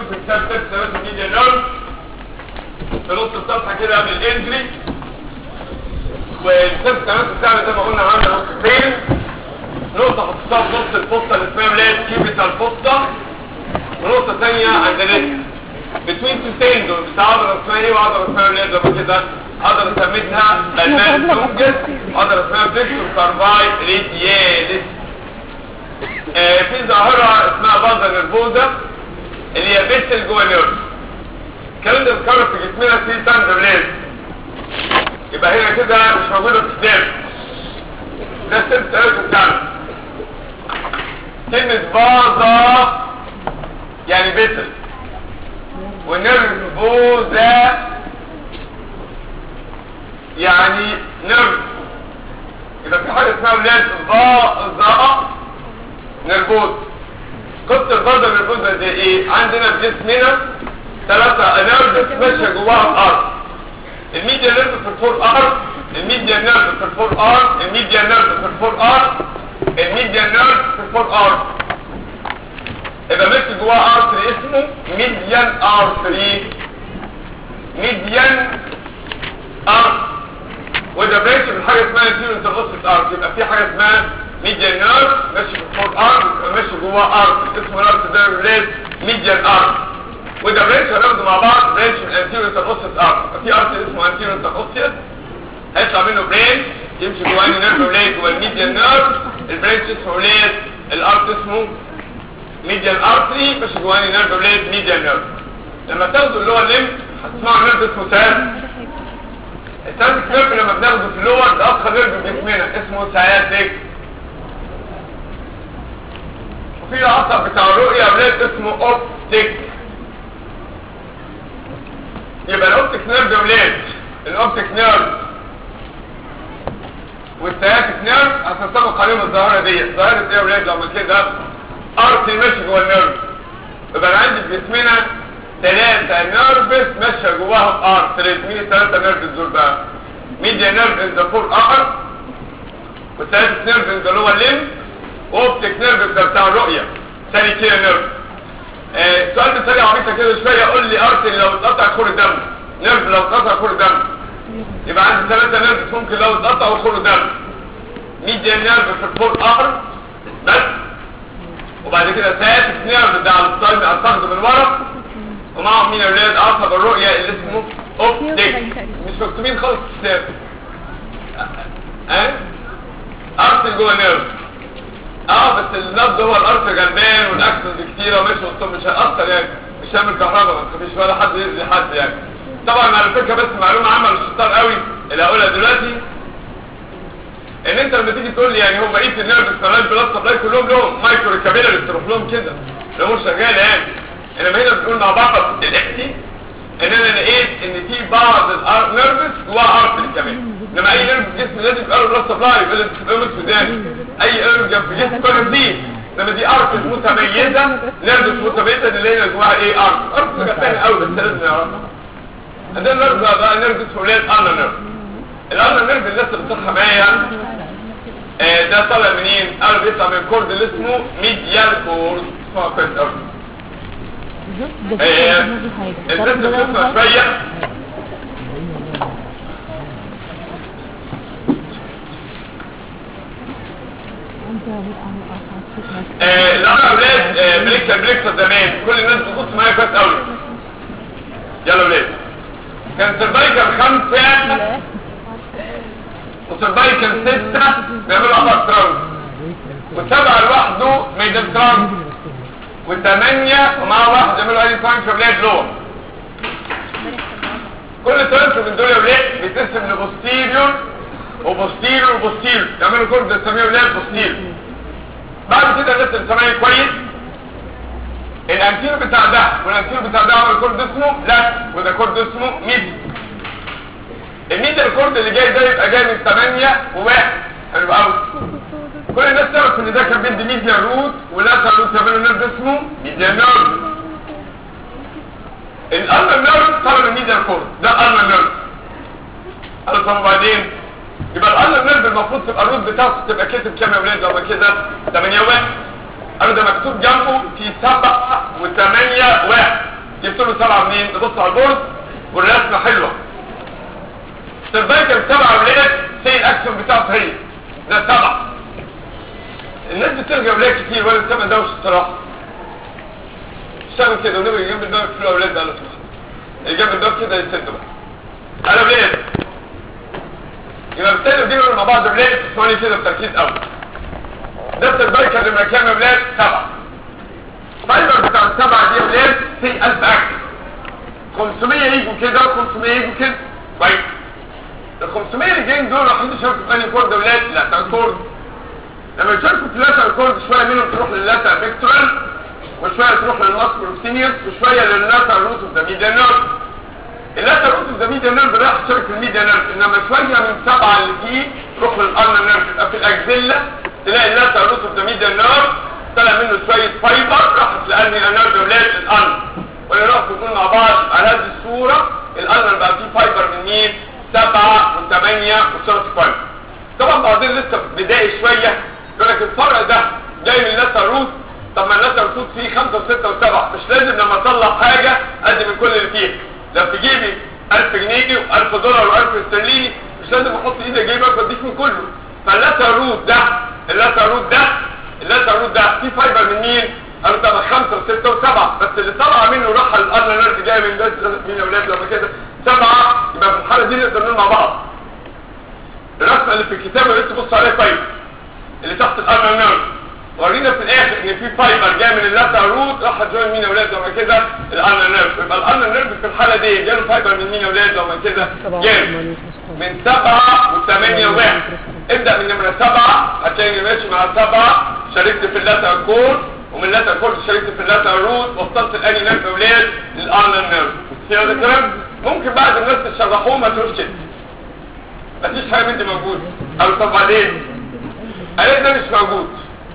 في كتاب سيرس ثلاثة ميديا نيرف في نص الصفحة كده قبل الانجري والسيرس ثلاثة بتاعنا زي ما قلنا عندنا نقطتين نقطة حطيتها في نص الفصة اللي اسمها ولاية كيبيتال فصة ونقطة ثانية عند الاسم between two tendons بتاع عضلة اسمها ايه وعضلة اسمها ولاية زي ما كده عضلة سميتها بالمان لونجس عضلة اسمها فيكتور كارفاي ريدياليس آه في ظاهرة اسمها بازا نرفوزا اللي هي بيسل جوه النيرف الكلام ده بيتكرر في جسمنا في تاندر ليز يبقى هنا كده مش موجودة في الكتاب ده سبت ثلاثة بتاعنا كلمة بازا يعني بيسل ونرفوزا يعني نرف يبقى في حاجة اسمها ولاد ضاء نرفوز قصة البازا نرفوزا دي ايه عندنا في جسمنا ثلاثة نيرفز ماشية جواها الارض الميديا نيرف في الفور ارض الميديا نيرف في الفور ارض الميديا نيرف في الفور ارض الميديا نيرف في الفور ارض يبقى ماشي جواه ارتري اسمه ميديان ارتري ميديان ارت وده ماشي من حاجه اسمها انتيرو انترفوسيت ارت يبقى في حاجه اسمها ميديان نيرف ماشي في الفور ارت يبقى ماشي جواه ارت اسمه الارت ده ريليت ميديان ارت وده برانش هناخده مع بعض برانش من انتيرو انترفوسيت ارت في ارت اسمه انتيرو انترفوسيت هيطلع منه برانش يمشي جواه نيرف ريليت جوه الميديان نيرف البرانش اسمه ريليت الارت اسمه ميديان ارتري مش جواني نيرف بليد ميديان نيرف لما تاخدوا اللي هو الليم هتسمعوا نيرف اسمه سياد السيادك نيرف لما بناخده في اللور ده اخر نيرف في جسمنا اسمه سيادك وفي العصب بتاع الرؤية بليد اسمه اوبتيك يبقى الاوبتيك نيرف ده بليد الاوبتيك نيرف والسيادك نيرف هتنطبق عليهم الظاهرة دي الظاهرة دي يا ولاد لما كده ارتي ماشي جوه النيرف يبقى عندي في جسمنا ثلاثة نيرفز ماشية جواهم ارتريز مين الثلاثة نيرفز دول بقى ميديا نيرف ان ذا فور ار والثالث نيرف ان ذا لور ليم اوبتيك نيرف ده بتاع الرؤية ثاني كده نيرف آه السؤال ده سريع عبيطة كده شوية قول لي ارتري لو اتقطع يخر دم نيرف لو اتقطع يخر دم يبقى عندي ثلاثة نيرفز ممكن لو اتقطع يخر دم ميديا نيرف في الفور ار بس وبعد كده ثالث نيرف ده على الصلب هتاخده من ورا ومعهم مين اولاد عصب الرؤية اللي اسمه اوبتيك مش مكتوبين خالص في الكتاب ها ارسل جوه نيرف اه بس النبض هو الارسل جنبان والاكسس كتيرة ومش وسطهم مش هيأثر يعني مش هيعمل كهرباء ما تخافيش ولا حد يأذي حد يعني طبعا على فكرة بس معلومة عامة للشطار قوي اللي هقولها دلوقتي ان انت لما تيجي تقول لي يعني هم بقيه النيرف السرايل بلاد سبلاي كلهم لهم مايكرو كابيلاري تروح لهم كده الامور شغاله يعني انما هنا بنقول مع بعض الاحتي ان انا لقيت ان في بعض النيرفز جواها ارتري كمان انما اي نيرف في الجسم لازم يبقى له بلاد سبلاي لازم تبقى له سوداني اي نيرف جنب في الجسم كله فيه انما دي ارتري متميزه نيرفز متميزه اللي هي جواها ايه ارتري ارتري غلبانه قوي بس لازم نعرفها عندنا نيرف بقى نيرف اسمه ولاد انا نيرف الارنا نيرف اللي لسه بتصحى معايا آه ده طالع منين قالوا بيطلع من الكورد اللي اسمه ميديال كورد اسمها كويس قوي آه الناس بتسمع شويه آه الارنا ولاد آه بريكسا بريكسا زمان كل الناس بتبص معايا كويس قوي يلا ولاد كان سيرفايكال خمسة وسيرفايكال ستة بيعملوا أبر ترانس وسبعة لوحده ميدل ترانس وثمانية ومعه واحد بيعملوا أي ترانس في بلاد لور كل ترانس من دول يا ولاد بيتقسم لبوستيريور وبوستيريور وبوستيريور يعملوا كل ده تسميه ولاد بوستيريور بعد كده الناس اللي سامعين كويس الانتير بتاع ده والانتير بتاع ده عمل كورد اسمه لا وده كورد اسمه ميدي الميدي الكورد اللي جاي ده يبقى جاي من 8 وواحد حلو قوي كل الناس تعرف ان ده كان بيدي ميديا روت ولا روت يعملوا نيرف اسمه ميديا نيرف الالما نيرف طلب الميديا كورد ده الالما نيرف قالوا طب وبعدين يبقى الالما نيرف المفروض تبقى الروت بتاعته تبقى كاتب كام يا ولاد لو كده 8 واحد قالوا ده مكتوب جنبه في سبعة وثمانية واحد جبت له سبعه منين نبص على البورد والرسمه حلوه السيرفايكال سبعه ولاد سي الاكسون بتاعته هي ده سبعه الناس بتلقى ولاد كتير ولا السبع ده مش الصراحه اشتغل كده ونبقى جنب الباب في الاولاد ده على طول اللي جنب الباب كده يسد بقى انا ولاد يبقى بالتالي بيجوا مع بعض ولاد ثواني كده بتركيز قوي ده السيرفايكال اللي كام ولاد سبعه فايبر بتاع السبعه دي ولاد في 1000 اكل 500 يجوا كده 500 يجوا كده كويس ال 500 اللي جايين دول رايحين يشاركوا في انهي كورد ولاد لا ده كورد لما يشاركوا في اللاتر كورد شويه منهم تروح لللاتر بيكتورال وشويه تروح للماسكولوسينيوس وشويه لللاتر روت اوف ذا ميديان نيرف اللاتر روت اوف ذا ميديان نيرف رايح تشارك في الميديان نيرف انما شويه من سبعه اللي فيه تروح للالنا نيرف يبقى في الاجزله تلاقي اللاتر روت اوف ذا ميديان نيرف طلع منه شويه فايبر راحت لاني نيرف ولاد الالنا ونروح نقول مع بعض على هذه الصوره الالنا بقى فيه فايبر من مين؟ سبعه وثمانيه وشرط فايبر طبعا بعدين لسه بدائي شويه يقول لك الفرع ده جاي من اللاتر روت طب ما اللاتر روت فيه خمسه وسته وسبعه مش لازم لما اطلع حاجه ادي من كل اللي فيها لو في جيبي 1000 جنيه و1000 دولار و1000 استرليني مش لازم احط ايدي جيبك واديك من كله فاللاتر روت ده اللاتر روت ده اللاتر روت ده فيه فايبر من مين؟ قالوا ده خمسه وسته وسبعه بس اللي طلع منه راح الارنا نيرف جاي من بس من اولاد لما كده سبعه يبقى في الحاله دي نقدر نقول مع بعض الرسمه اللي في الكتاب اللي تبص عليها كويس اللي تحت الارنا نيرف ورينا في الاخر ان في فايبر جاي من اللاتر روت راح جوين مين اولاد لما كده الارنا نيرف يبقى الارنا نيرف في الحاله دي جاله فايبر من مين اولاد لما كده جاي من سبعة وثمانية واحد ابدأ من نمرة سبعة هتلاقي ماشي مع سبعة شاركت في اللاتر كور ومن اللاتر كور شاركت في اللاتر روت وصلت الاني نيرف اولاد للارنا نيرف في هذا الكلام ممكن بعد الناس تشرحوه ما تقولش كده مفيش حاجة من دي موجود او طب بعدين قالت ده مش موجود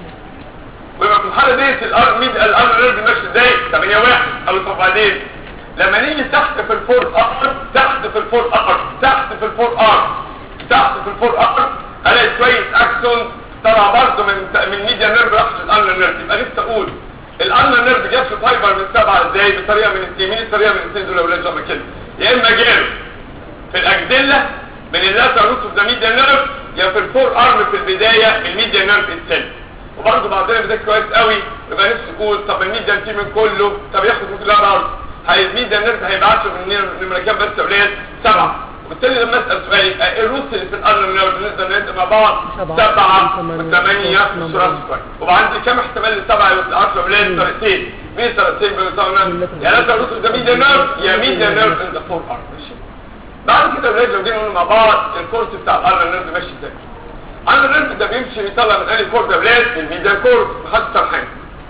ويبقى في الحالة ديت الار ميد الار نيرف ماشي ازاي 8 واحد او طب بعدين لما نيجي تحت في الفور ار تحت في الفور ار تحت في الفور ار تحت في الفور ار الاقي شويه اكسون طلع برضه من من ميديا نيرف راح للالنا نيرف يبقى نفسي اقول الالنا نيرف جاب في فايبر من سبعه ازاي بطريقه من اليمين الطريقه من الاثنين دول اولاد زي كده يا اما جاب في الاجدله من اللاتر روت اوف ذا ميديا نيرف يا في الفور ارم في البدايه الميديا نيرف اتسلم وبرضه بعدين بذاكر كويس قوي يبقى نفسي اقول طب الميديا تيم من كله طب ياخد من كلها الارض هي الميديا نيرف هيبعت له من نمره كام بس يا اولاد سبعه وبالتالي لما اسال سؤال يبقى ايه الروت اللي في الارض نيرف نقدر نقدر مع بعض سبعه وثمانيه وثلاثه وعندي كام احتمال للسبعه يبقى الارض يا اولاد طريقتين مين الطريقتين بيقولوا يا لازم الروت ده ميديا نيرف يا ميديا نيرف ان ذا فور ارم ماشي بعد كده اولاد لو جينا نقول مع بعض الكورس بتاع الارم نيرف ماشي ازاي عند الرنس ده بيمشي يطلع من انهي كورد بلاد الميديا كورد محدش سامحين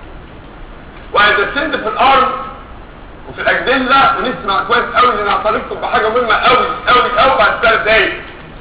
وهذا سند في الارم وفي الاجدله ونسمع كويس قوي لان هطالبكم بحاجه مهمه قوي قوي قوي بعد ثلاث دقايق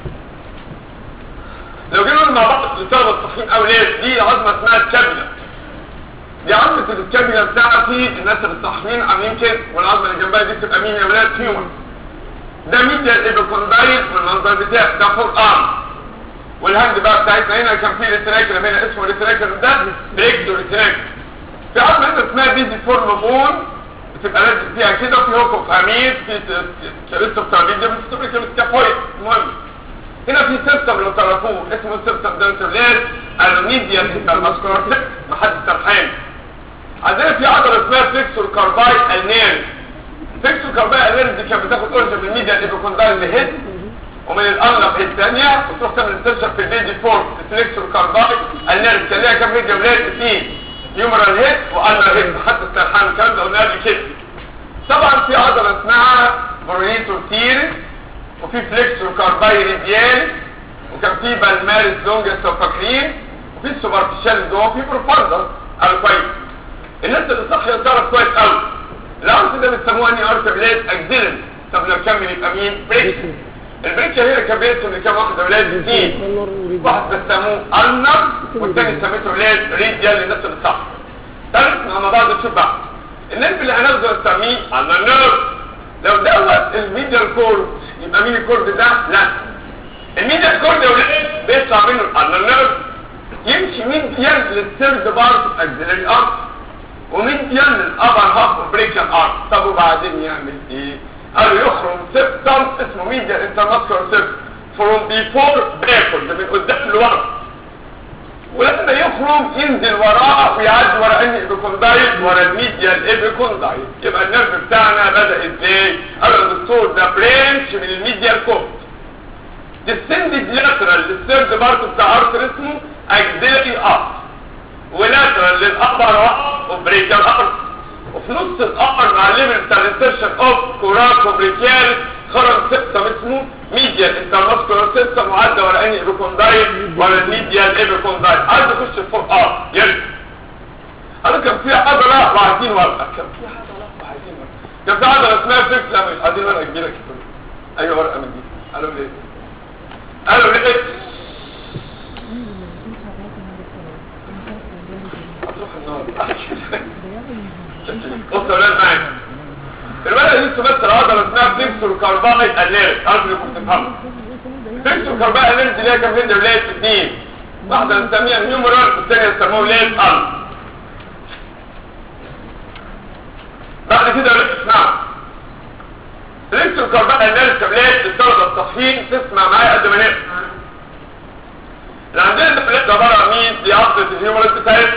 لو جينا مع بعض للطلبه الصحيين اولاد دي عظمه اسمها الكابيلا دي عظمه الكابيلا بتاعتي الناس اللي الصحيين عاملين كده والعظمه اللي جنبها دي بتبقى مين يا ولاد هيومن ده ميديا الايبوكوندايل والمنظر بتاعه ده فور ارم والهاند بقى بتاعتنا هنا كان في ريتراكر هنا اسمه ريتراكر ده بريكتو ريتراكر في عظمه هنا اسمها بيزي فورم بون بتبقى لازق فيها كده في هوكو فاميد في شريطه بتاع بيزي بتستبريك الكافويد المهم هنا في سيستم لو تعرفوه اسمه سيستم دنترليز الميديا بتاع الماسكولار محدش سرحان عندنا في عضله اسمها فليكسور كارباي النيرف فليكسور كارباي النيرف دي كانت بتاخد اورجن من الميديا الايبوكوندايل هيد ومن الانلب الثانية وتروح تعمل انتشر في البيجي فورم السليكسور كارباي النيرف كان ليها كام هيد ولاد اثنين يومرال هيد وانلر هيد حتى السرحان الكلام ده قلنا قبل كده طبعا في عضلة اسمها برونيتور تيرس وفي فليكسور كارباي ريديال وكان في بالمارس لونجس لو فاكرين وفي السوبرفيشال جوه في بروفاندر على كويس الناس اللي صح تعرف كويس قوي الارت ده بيسموه اني ارت بلاد اكزيلنت طب لو كمل يبقى مين بريكس البريكة هي كبيرته اللي كان واحد اولاد اثنين واحد بسموه النر والتاني سميته اولاد ريديال للناس اللي صح تعرف مع بعض نشوف بقى النرف اللي هناخده نسميه النر نيرف لو دوت الميديال كورد يبقى مين الكورد ده؟ لا الميديال كورد يا ولاد بيطلع منه النر نيرف يمشي مين ينزل الثيرد بارت اكزيلري ارت وميديان للابر هاف بريكال ارم طب وبعدين يعمل ايه قالوا يخرم سيبتم اسمه ميديان انترماسكولار سيبتم فروم بيفور باكورد من قدام لورا ولما يخرم ينزل وراه ويعدي ورا انهي ايبيكوندايل ورا الميديال ايبيكوندايل يبقى النرف بتاعنا بدا ازاي قال الدكتور ده برانش من الميديال كوت descended lateral للثيرد بارت بتاع ارتر اسمه اكزيلري ارت ولاترال للابر وبريكال ارت وفي نص الامر مع الليفل بتاع الانسرشن اوف كوراكو بريكال خرج سيستم اسمه ميديال انترماسكولار سيستم وعدى ورا انهي ايبيكوندايل ورا الميديال ايبيكوندايل عايز يخش فوق اه يرجع انا كان في عضله وعايزين ورقه كان في عضله وعايزين ورقه كان في عضله اسمها فيكس مش عايزين ورقه كبيره كده ايوه ورقه من دي قالوا ليه قالوا ليه هتروح النار بص يا ولاد معايا الورقه دي تمثل عضله اسمها فيكسور كاربايت اليرت عارف اللي كنت تفهمه فيكسور كاربايت اليرت اللي هي كان فين ولايه اثنين واحده نسميها نيومرال والثانيه نسموها ولايه ال بعد كده ولاد اسمع فيكسور كاربايت اليرت ولايه الدرجه التصحيح تسمع معايا قد ما نقدر اللي عندنا ده بلاد عباره عن مين دي عضله الهيومرال بتاعتنا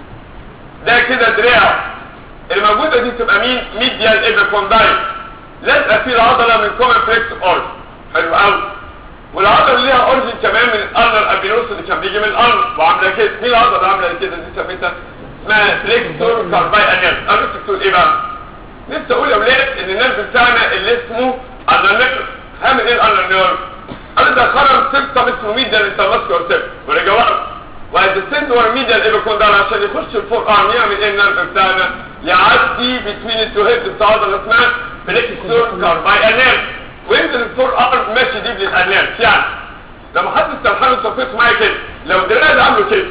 ده كده دراع الموجودة دي تبقى مين ميديال ايبيكوندايل لازقه فيه العضله من كومن فليكس اورج حلو قوي والعضله اللي ليها اورجن كمان من الارنر ابينوس اللي كان بيجي من الارنر وعامله كده مين العضله اللي عامله كده دي سميتها اسمها فليكسور كارباي انيرس انا نفسي تقول ايه بقى نفسي اقول يا ولاد ان النيرف بتاعنا اللي اسمه النيرف هعمل ايه الارنر نيرف انا ده خرج سيستم اسمه ميديال انترماسكولار سيستم ورجع ورا وهيدسند ورا ميديال ايبيكوندايل عشان يخش الفور ارم يعمل ايه النيرف بتاعنا يعدي بتوين التو هيد بتاع عضله اسمها فليكسور كارباي انيرس وينزل الفور ارم ماشي دي للانيرس يعني لما حد استلحان وصفيته معايا كده لو دراع ده عامله كده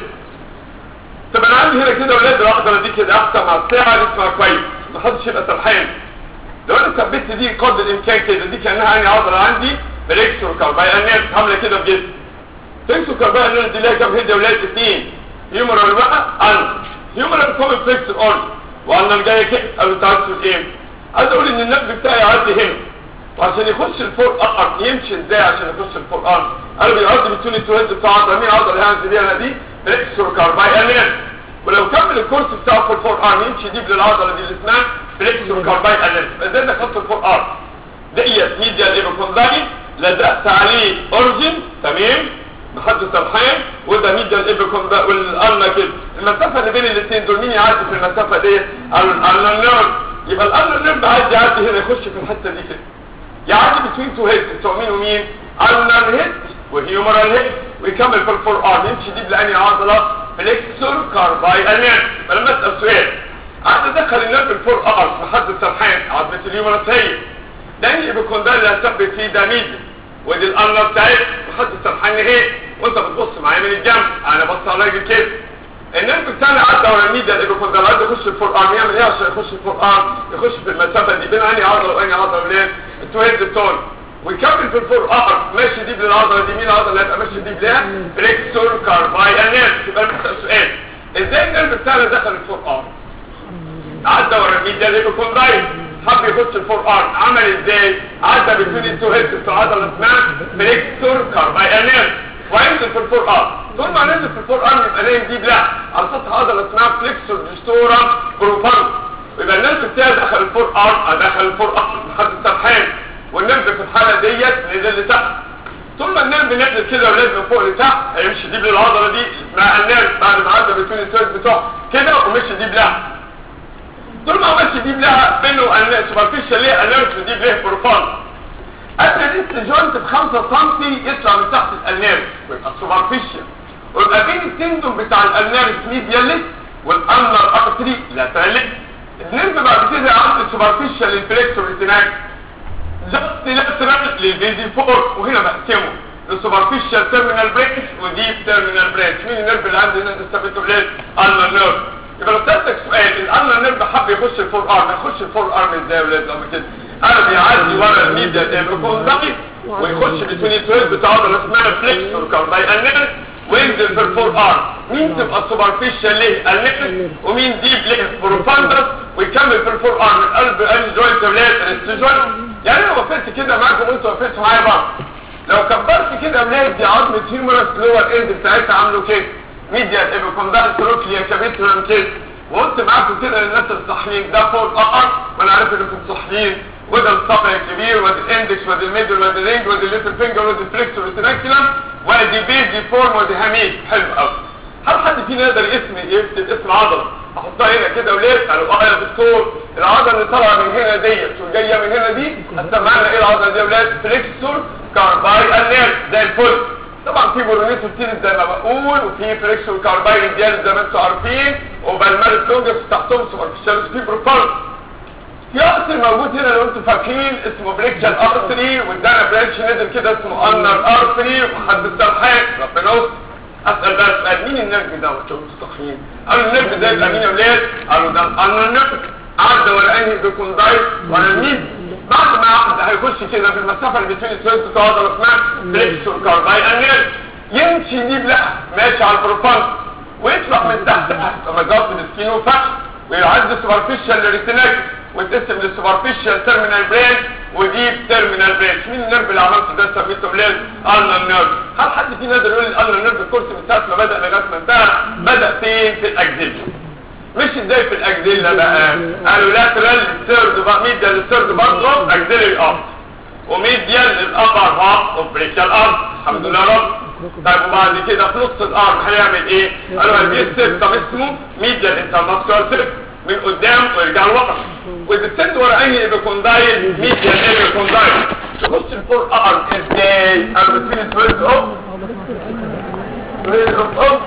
طب انا عندي هنا كده ولاد العضله دي كده احسن مع الساعه دي اسمها كويس ما حدش يبقى سرحان لو انا ثبت دي قدر الامكان كده دي كانها يعني عضله عندي فليكسور كارباي انيرس عامله كده في جسمي فليكسور كارباي انيرس دي ليها كام هيد يا ولاد اثنين هيومرال بقى ان هيومرال كومن فليكسور اورج وانا الجاي كده قالوا انت عايز تقول ايه عايز اقول ان النفس بتاعي يعدي هنا وعشان يخش الفور ارم يمشي ازاي عشان يخش الفور ارم قالوا بيعدي بتون التوهيد بتاع عضله مين عضله اللي هنزل بيها دي فليكسور كارباي انيرس ولو كمل الكورس بتاعه في الفور ارم يمشي ديب للعضله دي اللي اسمها فليكسور كارباي انيرس ازاي ده خط الفور ارم ديت ميديا ايبيكوندايل لزقت عليه اورجن تمام محدش سرحان وده ميديا الايبيكوندايل والارنا كده المسافه اللي بين الاثنين دول مين يعدي في المسافه ديت الارنا نيرف يبقى الارنا نيرف عايز يعدي هنا يخش في الحته دي كده يعدي بتوين تو هيد بتوع مين ومين ارنا هيد وهيومرال هيد ويكمل في الفور ارم يمشي دي بلاني عضله فليكسور كارباي انيرف فلما اسال سؤال عايز ادخل النيرف الفور ارم محدش سرحان عضله الهيومرال هيد لان الايبيكوندايل اللي هثبت فيه ده ميديا ودي الارنا بتاعت محدش سرحان ايه وانت بتبص معايا من الجنب انا بص على راجل كده النرف بتاعنا عدى ورا الميديا الايبيكوندايل عايز يخش الفور ارم يعمل ايه عشان يخش الفور ارم يخش في المسافه دي بين انهي عضله وانهي عضله وليه التو هيد بتوعنا ويكمل في الفور ارم ماشي دي بالعضله دي مين العضله اللي هتبقى ماشي دي بليها فليكسور كارباي انيرف يبقى بسال سؤال ازاي النرف بتاعنا دخل الفور ارم عدى ورا الميديا الايبيكوندايل حب يخش الفور ارم عمل ازاي عدى بين التو هيد بتوع عضله اسمها فليكسور كارباي انيرف وينزل في الفور ارم طول ما نزل في الفور ارم يبقى نايم دي بلا على سطح عضله اسمها فليكسور ديستورا بروفاند ويبقى النرف بتاعي دخل الفور ارم دخل الفور ارم لحد السرحان والنرف في الحاله ديت نزل لتحت طول ما النرف نزل كده ولازم من فوق لتحت هيمشي دي بالعضله دي اسمها النرف بعد ما عدى بين السويد بتوعه كده ومشي دي بلا طول ما هو ماشي دي بلا بينه سوبرفيشال ليه النرف دي بليه بروفاند قبل لسه جوينت ب 5 سم يطلع من تحت الالنيرف ويبقى سوبرفيشال ويبقى بين التندون بتاع الالنيرف ميدياليس والانر ارتري لاتراليس النيرف بعد كده عند السوبرفيشال الفليكسور ريتيناك جاست لاترال للفيزي فور وهنا بقسمه السوبرفيشال تيرمينال برينش وديب تيرمينال برينش مين النيرف اللي عندي هنا نستفيده ليه الانر نيرف يبقى لو سالتك سؤال الانر نيرف حب يخش الفور ارم يخش الفور ارم ازاي يا ولاد لما كده انا بيعدي ورا الميديا الايبيكوندايل ويخش بين التويل بتاع عضله اسمها فليكسور كارباي انيرس وينزل في الفور ارم مين تبقى سوبرفيشال ليه الليفت ومين ديب ليه بروفاندس ويكمل في الفور ارم القلب اني جوينت ولاد الاستجوال يعني انا وقفت كده معاكم وانتوا وقفتوا معايا بعض لو كبرت كده ولاد دي عظمه هيومرس لور اند بتاعتها عامله كده ميديا ايبيكوندال تروكليا كابيتولم كده وقلت معاكم كده للناس الصحيين ده فوق اقر وانا عارف انكم صحيين وده الصبع الكبير وده الاندكس وده الميدل وده الرينج وده الليتل فينجر وده الفليكس وده السناكيلم وادي بيزي فورم ودي هميد حلو قوي هل حد فينا يقدر اسم يكتب اسم عضله احطها هنا كده وليه قالوا اه يا دكتور العضله اللي طالعه من هنا ديت وجايه من هنا دي هتسمعنا ايه العضله دي يا ولاد فليكسور كارباي النير زي الفل طبعا في برونيت كتير زي ما بقول وفي فليكسور كارباي ديال زي ما انتم عارفين وبالمار سونجس تحتهم سوبرفيشال في بروفال في ارتري موجود هنا لو انتم فاكرين اسمه بريكشال ارتري وادانا برانش نزل كده اسمه انر ارتري وحد السرحان ربنا يستر اسال بقى سؤال مين النرف ده وانتم مستخفين قالوا النرف ده يبقى مين يا ولاد قالوا ده الانر نرف عدى ورا انهي بيكوندايت ورا الميد بعد ما عقد هيخش كده في المسافه اللي بين السويس عضله اسمها بريكشال كارباي النرف يمشي دي بلا ماشي على البروفانس ويطلع من تحت لما جاب السكين وفتح ويعدي سوبرفيشال ريتيناك وتقسم للسوبرفيشال تيرمينال برين وديب تيرمينال برين مين النيرف اللي عملته ده سميته بليز النا نيرف هل حد فينا يقدر يقول النا نيرف الكورس من ساعه ما بدا لغايه ما انتهى بدا فين في الاجزله مش ازاي في الاجزله بقى قالوا لاترال ثيرد ميديال الثيرد بارت اجزيلري ارم وميديال الابر هاف اوف بريكال ارم الحمد لله رب طيب وبعد كده في نص الارم هيعمل ايه قالوا هيجي سيستم اسمه ميديال انترماسكولار سيستم من قدام ويرجع لورا والديسند ورا انهي بيكوندايل ميديال ايه بيكوندايل تخش الفور ارم ازاي انا بتفين سويس اوف سويس اوف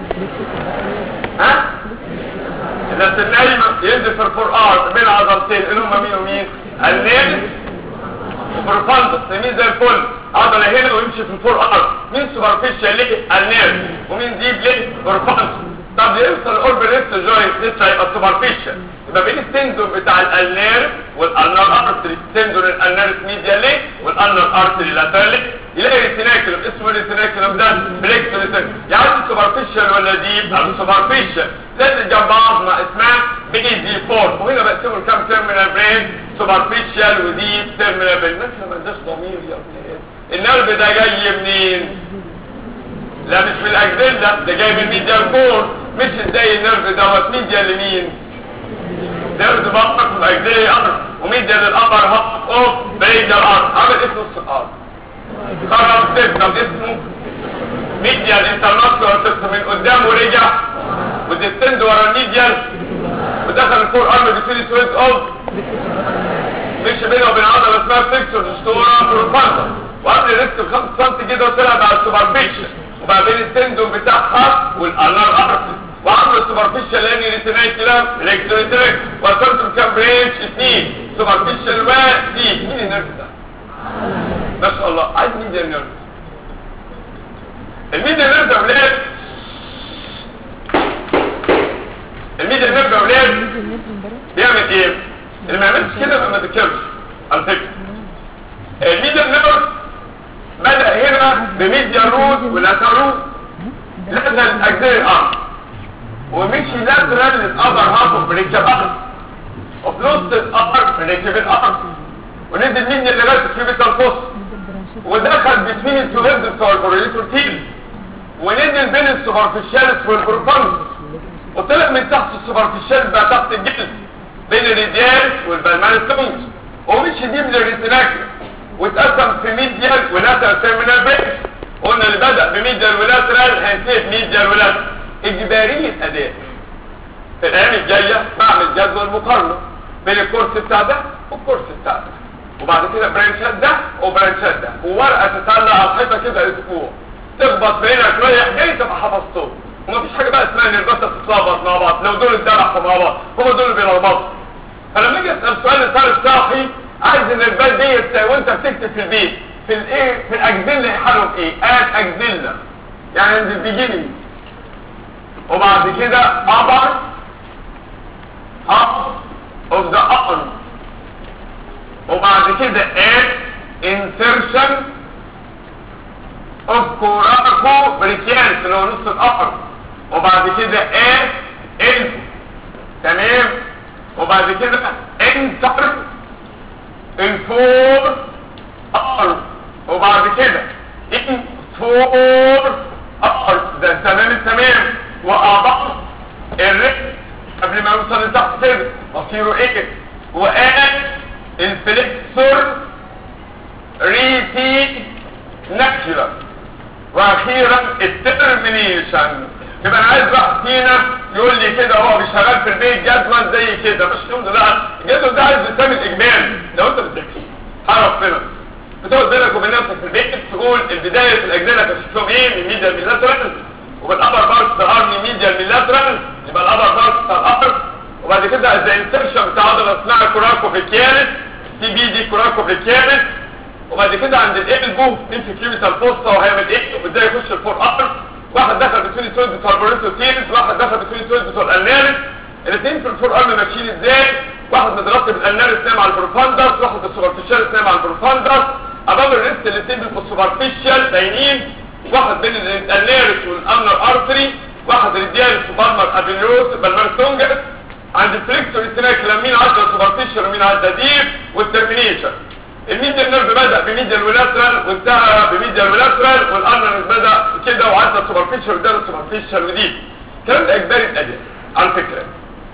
ها بس النايم ينزل في الفور ارم بين عضلتين اللي هم مين ومين النيل وبروفاندس يمين زي الفل عضله هنا ويمشي في الفور ارم مين سوبرفيشال ليه النيل ومين ديب ليه بروفاندس طب يوصل الاوربل ريست جوينت لسه هيبقى سوبرفيشال يبقى بين التندون بتاع الالنير والالنر ارتري تندون الالنر ميديالي والالنر ارتري لاترالي يلاقي ريتيناكلم اسمه ريتيناكلم ده بليكس يعني سوبرفيشال ولا ديب او سوبرفيشال لازم جنب عظمه اسمها بي دي 4 وهنا بقسموا الكام تيرمينال برين سوبرفيشال وديب تيرمينال برين الناس ما عندهاش ضمير يا ابني النرف ده جاي منين؟ لا مش من الاجزله ده جاي من ميديال كور مش ازاي النرف دوت ميديال لمين نرف بطنك في الاجزله امر وميديال للابر هاب اوف بريدال ارم عمل اسم نص الارم خرج سيستم اسمه ميديال انترناسيونال سيستم من قدام ورجع وديستند ورا الميديال ودخل الفور ارم بيصير سويس اوف مش بينه وبين عضله اسمها فيكسور ستورا بروفاندا وقبل ريست ب 5 سم كده وطلع مع السوبرفيشن وما بين التندون بتاعها والانر ارتري وعمل السوبرفيشال لاني ريتيناي كلام ريكتوريتريك وصلت كام برينش اثنين سوبرفيشال ودي مين النرف ده؟ ما شاء الله عايز ميديا نيرف الميديا نيرف يا ولاد الميديا نيرف يا ولاد بيعمل ايه؟ اللي ما يعملش كده ما ذكرش على فكره الميديا نيرف بدأ هنا بميديا روت ولاترال لاترال اجزاء الارض ومشي لاترال للابر هاف بريكب الارض وفي نص الابر بريكب الارض ونزل مين اللي لازم في بيت الفص ودخل بين التوهيرز بتوع البروليتور تيل ونزل بين السوبرفيشالس والبروفانس وطلع من تحت السوبرفيشالس بقى تحت الجلد بين الريديال والبلمان ستونز ومشي دي من الريتيناكل واتقسم في ميديال ولاترال تيرمينال بريكس قلنا اللي بدأ بميديال ولاترال هينتهي بميديال ولاترال اجبارية اداء في الايام الجاية بعمل جدول مقارنة بين الكورس بتاع ده والكورس بتاع ده وبعد كده برانشات ده وبرانشات ده وورقة تتعلق على الحيطة كده اسبوع تخبط بينك رايح جاي تبقى حفظتهم ومفيش حاجة بقى اسمها ان البطة تتلخبط مع بعض لو دول اتذبحوا مع بعض هم دول اللي بيلخبطوا فلما اجي اسال سؤال الطالب صاحي عايز ان البال ديت وانت بتكتب في البيت في الايه في الاجزله حالهم ايه اد اجزله يعني عند البيجيننج وبعد كده upper half of the upper وبعد كده add insertion of coraco brachialis اللي هو نص الأقر وبعد كده ا الف تمام وبعد كده انتر الفور ار وبعد كده ان فور ار ده تمام التمام واضع الرئ قبل ما يوصل لتحت كده مصيره ايه وقال الفليكسور ريتي نكشلر واخيرا الترمينيشن يبقى انا عايز واحد فينا يقول لي كده هو بيشتغل في البيت جدول زي كده مش الحمد لله الجدول ده عايز يتعمل اجمالي لو انت بتذاكر عرف فين بتقعد بينك وبين نفسك في البيت تقول البدايه في الاجنله كان شكلهم ايه من ميديا ميلاترال وبالابر بارت بتاع الارم ميديا ميلاترال يبقى الابر بارت بتاع الابر وبعد كده زي انسرشن بتاع عضله اسمها كوراكوفيكيالس سي بي دي كوراكوفيكيالس وبعد كده عند الالبو نمسك كلمه الفوسطه وهيعمل ايه وازاي يخش الفور ابر واحد دخل بتوين السويد بتوع البروتوتيرس واحد دخل بتوين السويد بتوع الانارس الاثنين في الفور ارم ماشيين ازاي واحد مترتب الانارس نايم على البروفاندس واحد السوبرفيشال نايم على البروفاندس امام الريست الاثنين بيبقوا سوبرفيشال باينين واحد بين الانارس والامنر ارتري واحد ريديالس وبالمر ابينيوس بالمر تونجس عند الفليكسور استناك لمين عدى سوبرفيشال ومين عدى ديب والترمينيشن الميديال نيرف بدا بميديال ولاترال وانتهى بميديال ولاترال والارنر بدا كده وعدى سوبرفيشال وده سوبرفيشال وديب الكلام ده اجباري الاداء على فكره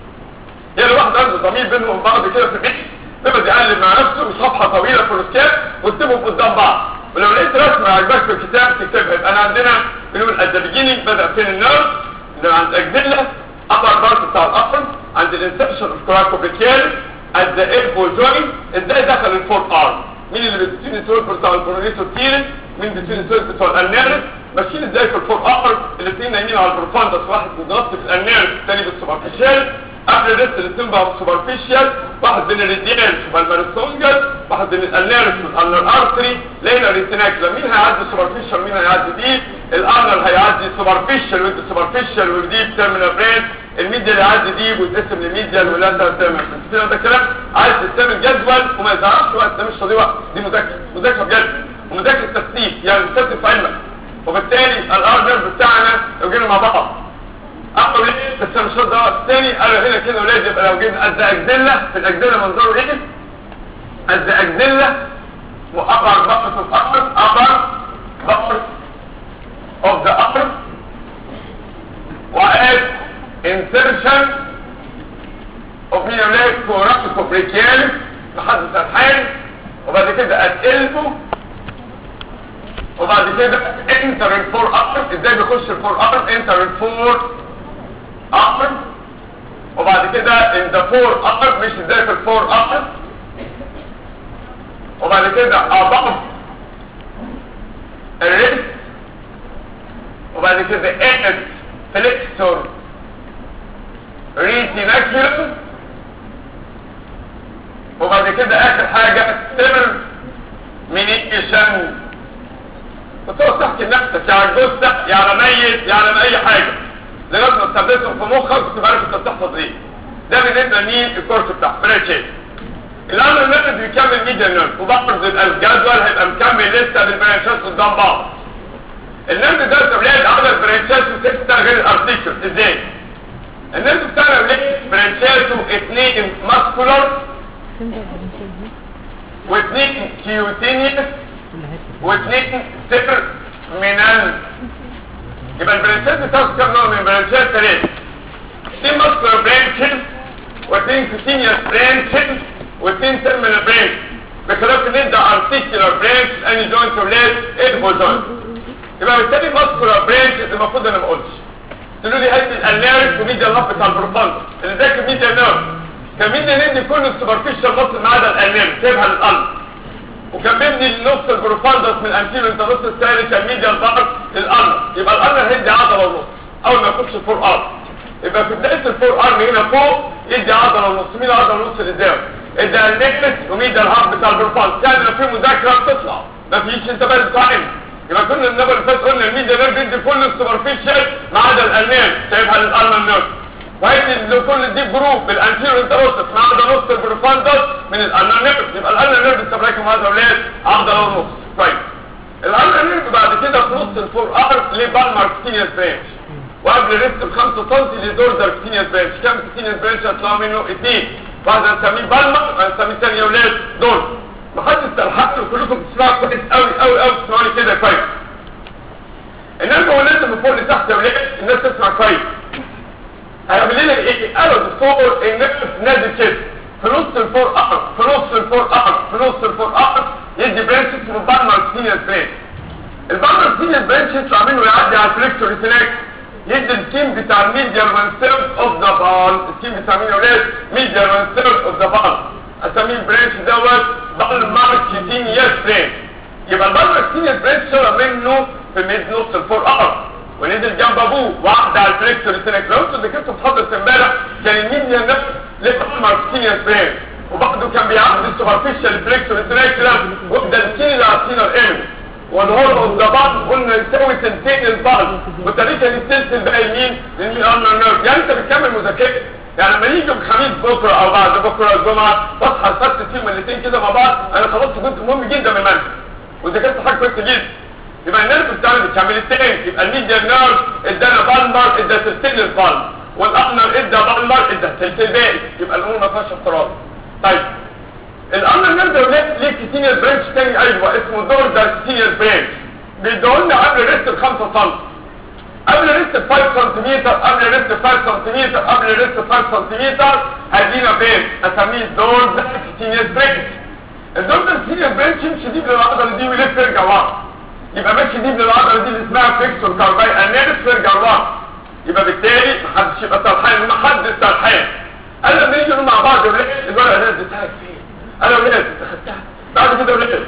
يعني الواحد عنده ضمير بينهم وبين بعض كده في البيت بيبقى يقلب مع نفسه صفحه طويله في الاسكان ويكتبهم قدام بعض ولو لقيت رسمه عجبك في الكتاب تكتبها يبقى انا عندنا بنقول at the beginning بدا فين النيرف اللي عند اجدله upper part بتاع الابر عند الانسبشن اوف كراكوبيكيال at the elbow joint ازاي دخل الفور ارم مين اللي بتسين السويد بتاع البرونيتو تيرن مين بتسين السويد بتاع الانيرس ماشيين ازاي في الفور ابر الاثنين نايمين على البروفاندس واحد بالنص في الانيرس الثاني بالسوبرفيشال قبل الريست الاثنين بقى سوبرفيشال واحد بين الريديانس والمارسونجل واحد بين الانيرس والانر ارتري لقينا ريتيناكلا مين هيعدي سوبرفيشال مين هيعدي دي الانر هيعدي سوبرفيشال ودي سوبرفيشال ودي تيرمينال برين الميديا اللي هيعدي دي ويتقسم لميديا واللاترال تيرمينال كده ده كلام عايز تعمل جدول وما يزعلش وقت ده مش تضيع وقت دي مذاكره مذاكره بجد ومذاكره ترتيب يعني ترتيب في علمك وبالتالي الار نيرف بتاعنا لو جينا مع بعض اقوى ليه بس انا مش هرد وقت تاني قالوا هنا كده ولاد يبقى لو جبنا قد اجدله في الاجدله منظره ايه قد اجدله وابر بقر في الابر ابر بقر of the upper وقال insertion of ميونات كوراتيكو بريكيالس لحد سرحان وبعد كده اتقلبه وبعد كده انتر الفور ابر ازاي بيخش الفور ابر انتر الفور ابر وبعد كده ان ذا فور ابر مش ازاي في الفور ابر وبعد كده above الريست وبعد كده اس فليكسور ريتيناكيولم وبعد كده اخر حاجة سيمر مينيكيشن بتقعد تحكي لنفسك يا عجوز يا على ميت يا على اي حاجة لغايه ما تثبتهم في مخك وتبقى عارف انت بتحفظ ايه ده بالنسبه لمين الكورس بتاع بريتشين الامر النفس بيكمل ميديا نيرف وبفرض الجدول هيبقى مكمل لسه بالبرانشات قدام بعض النيرف ده تولاد عدد برانشات وستة غير الارتيكل ازاي النيرف بتاعنا ولاد برانشاته اثنين ماسكولار واثنين كيوتينيس واثنين سفر منال يبقى البرانشات بتاخد كام نوع من البرانشات ثلاثة اثنين ماسكولار برانشز واثنين كوتينيوس برانشز واثنين تيرمينال برانش بخلاف ان انت ارتيكولار برانش اني جوينت ولاد ادبو جوينت يبقى بالتالي ماسكولار برانشز المفروض انا ما اقولش تقولوا لي هات الانيرس وميديا النف بتاع البروفاند اللي ذاكر ميديا نيرف كان مين ندي كل السوبرفيشال مصر ما عدا الانيرس سيبها للقلب وكان بيبني نص البروفاندس من الانتيرو انت نص الثاني كان ميديا الظهر للقلب يبقى القلب هيدي عضله ونص اول ما يخش الفور ارم يبقى في بدايه الفور ارم هنا فوق يدي عضله ونص مين عضله ونص اللي قدام ادى النكلس وميديا الهارد بتاع البروفاندس يعني لو في مذاكره بتطلع ما فيش انت بقى تتعلم يبقى كنا النبل اللي فات قلنا الميديا نيرف بيدي كل السوبرفيشال ما عدا الانير سايبها للالمان نيرف وهيدي لو كل دي جروب بالانتيرو انتروسس ما عدا نص البروفاندس من الالمان نيرف يبقى الالمان نيرف استبراكم هذا اولاد عضله ونص كويس الالمان نيرف بعد كده في نص الفور ار ليه بالمار كتينيس برانش وقبل الريست ب 5 سم لدوردر كتينيس برانش كام كتينيس برانش هيطلعوا منه اثنين واحد هنسميه بالمر وهنسميه ثاني يا ولاد دول محدش تلحقوا كلكم تسمعوا كويس قوي قوي قوي تسمعوني كده كويس الناس هو لازم من فوق لتحت يا ولاد الناس تسمع كويس هيعمل لنا ايه قالوا الدكتور الناس نازل كده في نص الفور ارم في نص الفور ارم في نص الفور ارم يدي برانش اسمه بالمر كتينيس برانش البامر سينيس برانش يطلع منه يعدي على الفليكسور هناك يدي السكيم بتاع الميديال وان ثيرد اوف ذا بال السكيم بتاع مين يا ولاد ميديال وان ثيرد اوف ذا بال اسميه البرانش دوت بالمر كيتينيس برانش يبقى البالمر سينيس برانش طلع منه في ميد نص الفور ارم ونزل جنب ابوه وعدى على الفليكسور هناك لو انتوا ذاكرتوا في حضرة امبارح كان الميديال نفس للبالمر سينيس برانش وبعده كان بيعدي السوبرفيشال فليكسور هناك وده السين اللي عارفينه الانمي والهور اوف ذا بعض قلنا يساوي تلتين البعض وتاريخ التلت الباقي لمين؟ للميرانر نيرف يعني انت بتكمل مذاكرة يعني لما يجي الخميس بكره او بعد بكره الجمعه تصحى السبت فيهم الاثنين كده مع بعض انا خلصت جزء مهم جدا من المنهج وذاكرت حاجه كويسه جدا يبقى النيرف بتاعنا بتكمل التاني يبقى الميديا نيرف ادانا بالمر ادى تلتين البالمر والابنر ادى بالمر ادى تلت الباقي يبقى الامور ما فيهاش افتراض طيب الامر نرجع ليه كتينيال برانش تاني ايوه اسمه دور ده كتينيال برانش بيدولنا قبل الريست ب 5 سم قبل الريست ب 5 سم قبل الريست ب 5 سم قبل الريست ب 5 سم هدينا بين اسميه دور ده كتينيال برانش الدور ده كتينيال برانش يمشي دي للعضله دي ويلف يرجع ورا يبقى ماشي دي للعضله دي اللي اسمها فيكسور كارباي انيرس ويرجع ورا يبقى بالتالي محدش يبقى سرحان محدش سرحان قال لما يجوا مع بعض الورقه نازل بتاعك فين انا ولاد اخدتها بعد كده ولاد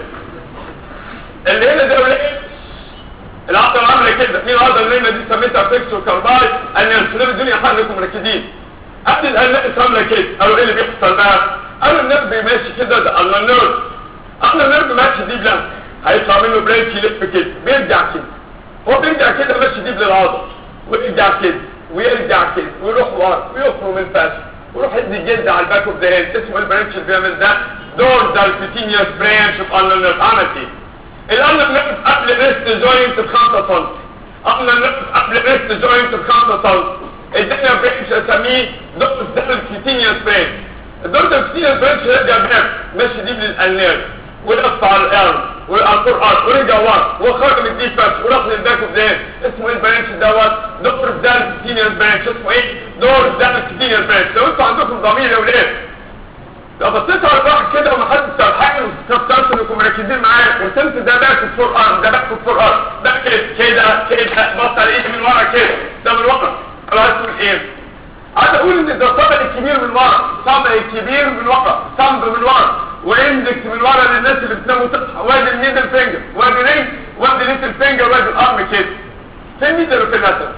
اللي هنا ده ولاد العضله عامله كده في العضله اللي هنا دي سميتها فيكسو كارباي ان الشباب الدنيا حضرتكم مركزين قبل الاناقص عامله كده قالوا ايه اللي بيحصل بقى قالوا النرف ماشي كده ده الله النرف الله النرف ماشي دي بلانك هيطلع منه برانش يلف كده بيرجع كده هو بيرجع كده ماشي دي للعضله ويرجع كده ويرجع كده ويروح ورا ويخرج من الفاشل ويروح يدي الجلد على الباك اوف ذا هيد اسمه البرانش اللي بيعمل ده دور ده الكوتينيوس برانش اوف الله نيرف عمل ايه الالم نيرف قبل الريست جوينت ب 5 سم قبل النيرف قبل الريست جوينت ب 5 سم الدنيا برانش اسميه دور ده الكوتينيوس برانش الدور ده الكوتينيوس برانش يرجع بنفس ماشي دي للانيرف ولف على الارم والقرآن ورجع ورا وخرج من الديب بس وراح للباك اوف ذا اسمه ايه البرانش دوت دور ده الكوتينيوس برانش اسمه ايه دور ده الكوتينيوس برانش لو انتوا عندكم ضمير يا ولاد لو بصيت على الواحد كده ومحدش سرحان واستفسرت انكم مركزين معايا ورسمت ده باك فور ارم ده باك فور ارم ده كده كده كده بطل ايدي من ورا كده ده من ورا انا عايز اقول ايه عايز اقول ان ده صبع الكبير من ورا صبع الكبير من ورا صنب من ورا واندكس من ورا للناس اللي بتنام وتصحى وادي الميدل فينجر وادي رينج وادي ليتل فينجر وادي الارم كده فين ميدل وفين لاتر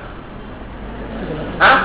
ها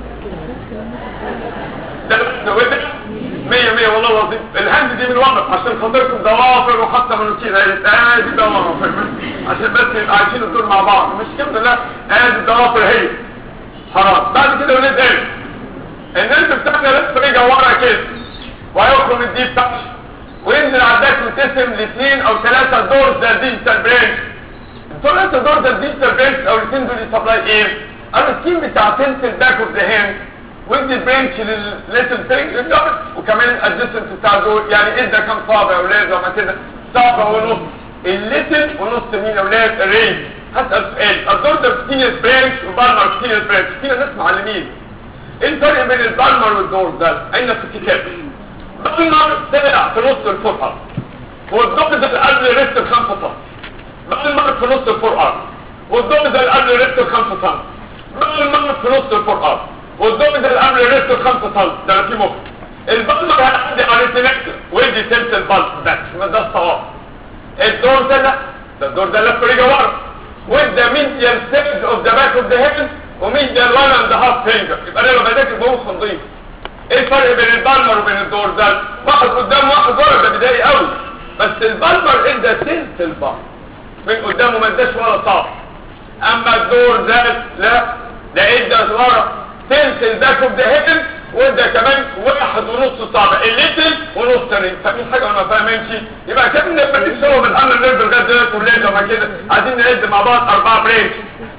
ده ده وده مية مية والله العظيم الهند دي من وقف عشان خاطركم ضوافر وحتى منوكين ادي ضوافر عشان بس يبقى عايشين الدور مع بعض مش كده لا ادي الضوافر هي حرام بعد كده ولاد ايه الناس بتاعنا لسه رجع ورا كده وهيخرج من الديب تاتش وينزل على الداك وتقسم لاثنين او ثلاثه دور ده ديجيتال برانش الثلاثه دور ده ديجيتال برانش او الاثنين دول يسبلاي ايه؟ انا السكيم بتاع تنس الباك اوف ذا هاند ودي برانش للليتل ثينج وكمان الادجستنت بتاع دول يعني ادى كام صابع يا اولاد لما كده صابع ونص الليتل ونص مين يا اولاد الرينج هسال سؤال الدور ده ستينيس برانش وبالمر ستينيس برانش فينا ناس معلمين ايه الفرق بين البالمر والدور ده؟ اين في الكتاب؟ بالمر طلع في نص الفرقه والدور ده اللي قبل ريست بخمسة سم بالمر في نص الفرقه والدور ده اللي قبل ريست بخمسة سم بالمر في نص الفرقه والدور ده اللي قبل ريست بخمسة سم ده انا في مخ البالمر هيعدي على السنكتر ويدي تلت البلس بس ما ده الصواب الدور ده لا ده الدور ده لف رجع ورا وده ميديال ستيج اوف ذا باك اوف ذا هيد وميديال وان اند هاف فينجر يبقى انا لو بذاكر بمخ نظيف ايه الفرق بين البالمر وبين الدور ده واحد قدام واحد ورا ده بدائي قوي بس البالمر ادى تلت البار من قدامه ما اداش ولا صاف اما الدور ده لا ده ادى ورا تلت الباك اوف ذا هيد وده كمان واحد ونص صابع الليتل ونص تاني فاهمين حاجه ولا ما فاهمينش يبقى كان لما نكسرهم الامر نرد لغايه دلوقتي ولاد لما كده عايزين نعد مع بعض اربعه بريك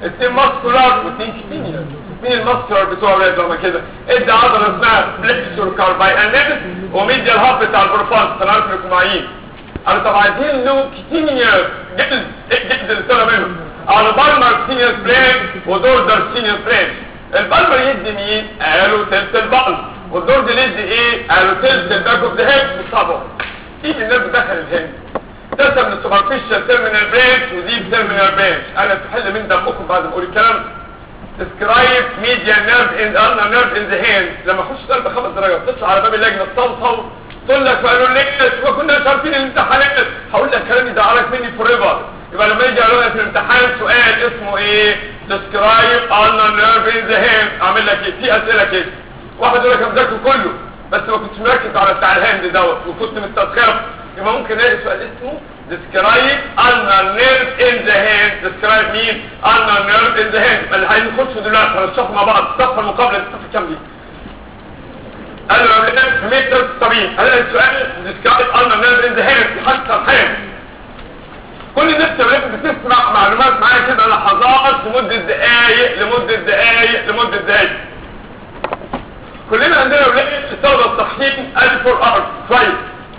اتنين ماسكولار واتنين كتينيا مين الماسكولار بتوع ولاد هما كده ادي عضله اسمها فليكسور كارباي انيمس وميديا الهاب بتاع البروفانس انا عارف انكم معين انا طب عايزين له كتينيا جلد جلد اللي طلع منه على بالمر سينيور برين ودوردر سينيور برين البالمر يدي مين قالوا تلت البقل والدوردر يدي ايه قالوا تلت الباك اوف ذا هيد بالطبع تيجي الناس دخل الهند تسمى من السوبرفيشال تيرمينال برينش ودي تيرمينال برينش انا تحل من دمكم بعد ما اقول الكلام describe median nerve in the ulnar nerve in the hand لما اخش طالب خمس درجات تطلع على باب اللجنه تصوصو تقول لك قالوا ليه ما كناش عارفين الامتحانات هقول لك كلام يزعلك مني فور ايفر يبقى لما يجي قالوا لك في الامتحان سؤال اسمه ايه describe ulnar nerve in the hand اعمل لك ايه في اسئله كده واحد يقول لك مذاكره كله بس ما كنتش مركز على بتاع الهند دوت وكنت مستسخره يبقى ممكن الاقي سؤال اسمه describe ulnar nerve in the hand describe مين ulnar nerve in the hand اللي هنخش دلوقتي هنشرح مع بعض الصفحه المقابله الصفحه كام دي قال له قبل متر الطبيب هذا السؤال describe ulnar nerve in the hand لحد سرحان كل الناس اللي بتسمع معلومات معايا كده لحظات لمده دقائق لمده دقائق لمده دقائق كلنا عندنا ولاد الثوره الصحيين ادي فور ارض كويس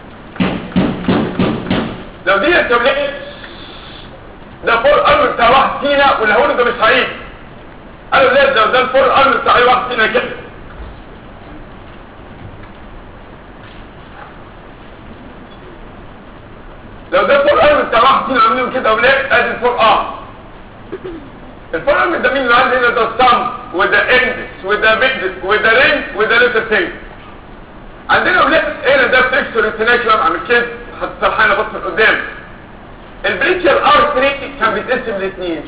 لو دي التوليد ده فور ارم بتاع واحد فينا واللي هقوله ده مش حقيقي قالوا ليه ده ده الفور ارم بتاع اي واحد فينا كده لو ده فور ارم بتاع واحد فينا عاملين كده اولاد ادي الفور ارم الفور ارم ده مين اللي عندي هنا ده الصم وده اندكس وده بيدس وده رينج وده ليتر تاني عندنا اولاد هنا ده فليكسور انتناكلر عامل كده حتى سرحانه بص من قدام البريتشر ار 3 كان بيتقسم لاثنين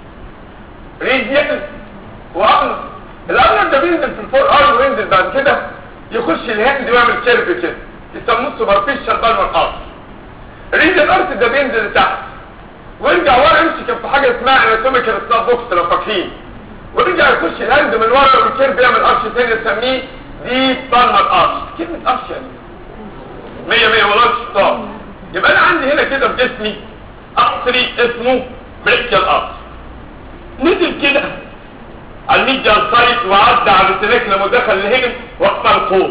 ريديال وامر الامر ده بينزل في الفور ار وينزل بعد كده يخش الهند ويعمل كيرف كده يسموه سوبرفيشال بالمر ار ريديال ارت ده بينزل لتحت ويرجع ورا يمسك في حاجه اسمها اناتوميكال سناب بوكس لو فاكرين ويرجع يخش الهند من ورا والكيرف يعمل ارش تاني نسميه دي بالمر ارش كلمه ارش يعني مية مية والله شطار يبقى انا عندي هنا كده في جسمي ارتري اسمه بريكيال ارتري نزل كده على الميديال سايت وعدى على السلك لما دخل لهنا وقفل القوس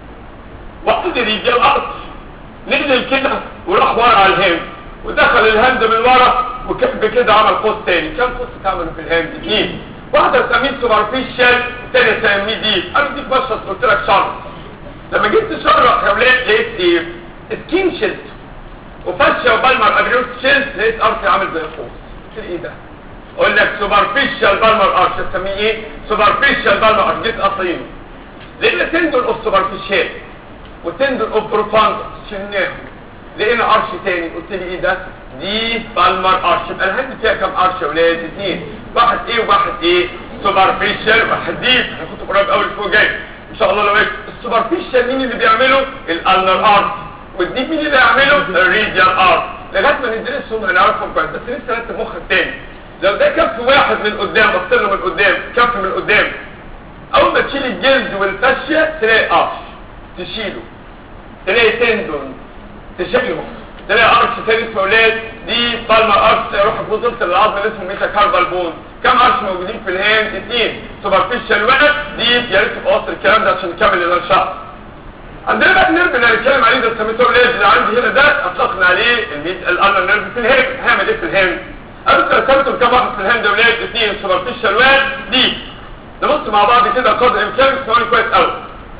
وقت الريديال ارتري نزل كده وراح ورا على الهند ودخل الهند من ورا وكب كده عمل قوس تاني كم قوس اتعملوا في الهند اثنين واحدة سميه سوبرفيشال الثانية سميه دي انا ديك بشرط قلت لك شرط لما جيت تشرح يا ولاد لقيت ايه سكين شيلت وفاشيا وبالمر ابريوس شيلت لقيت ارتي عامل زي القوس قلت ايه ده اقول لك سوبرفيشال بالمر ارش تسميه ايه سوبرفيشال بالمر ارش جيت اصيله لان تندل اوف سوبرفيشال وتندل اوف بروفاندس شلناهم لقينا ارش تاني قلت لي ايه ده دي بالمر ارش يبقى الهند فيها كام ارش يا ولاد اثنين واحد ايه وواحد ايه سوبرفيشال واحد دي انا كنت قريب قوي فوق جاي ان شاء الله لو ايه السوبرفيشال مين اللي بيعمله الانر ارت والديب مين اللي بيعمله الريديال ارت لغايه ما ندرسهم هنعرفهم كويس بس لسه رتب مخك تاني لو ده كف واحد من قدام بص له من قدام كف من قدام اول ما تشيل الجلد والفاشيه تلاقي قرش تشيله تلاقي تندون تشيله تلاقي قرش تاني اسمه اولاد دي بالما قرش روح وصلت للعظم اللي اسمه ميتاكاربال بون كم قرش موجودين في الهاند اثنين سوبرفيشال واحد دي يا ريت تبقى وصل الكلام ده عشان نكمل الانشاء عندنا بقى النيرف اللي هنتكلم عليه ده سميته اولاد اللي عندي هنا ده اطلقنا عليه الالر نيرف في الهاند هعمل ايه في الهاند انت رسمتهم كم واحد في الهاند يا اولاد اثنين سوبرفيشال واحد دي نبص مع بعض كده قدر الامكان ثواني كويس قوي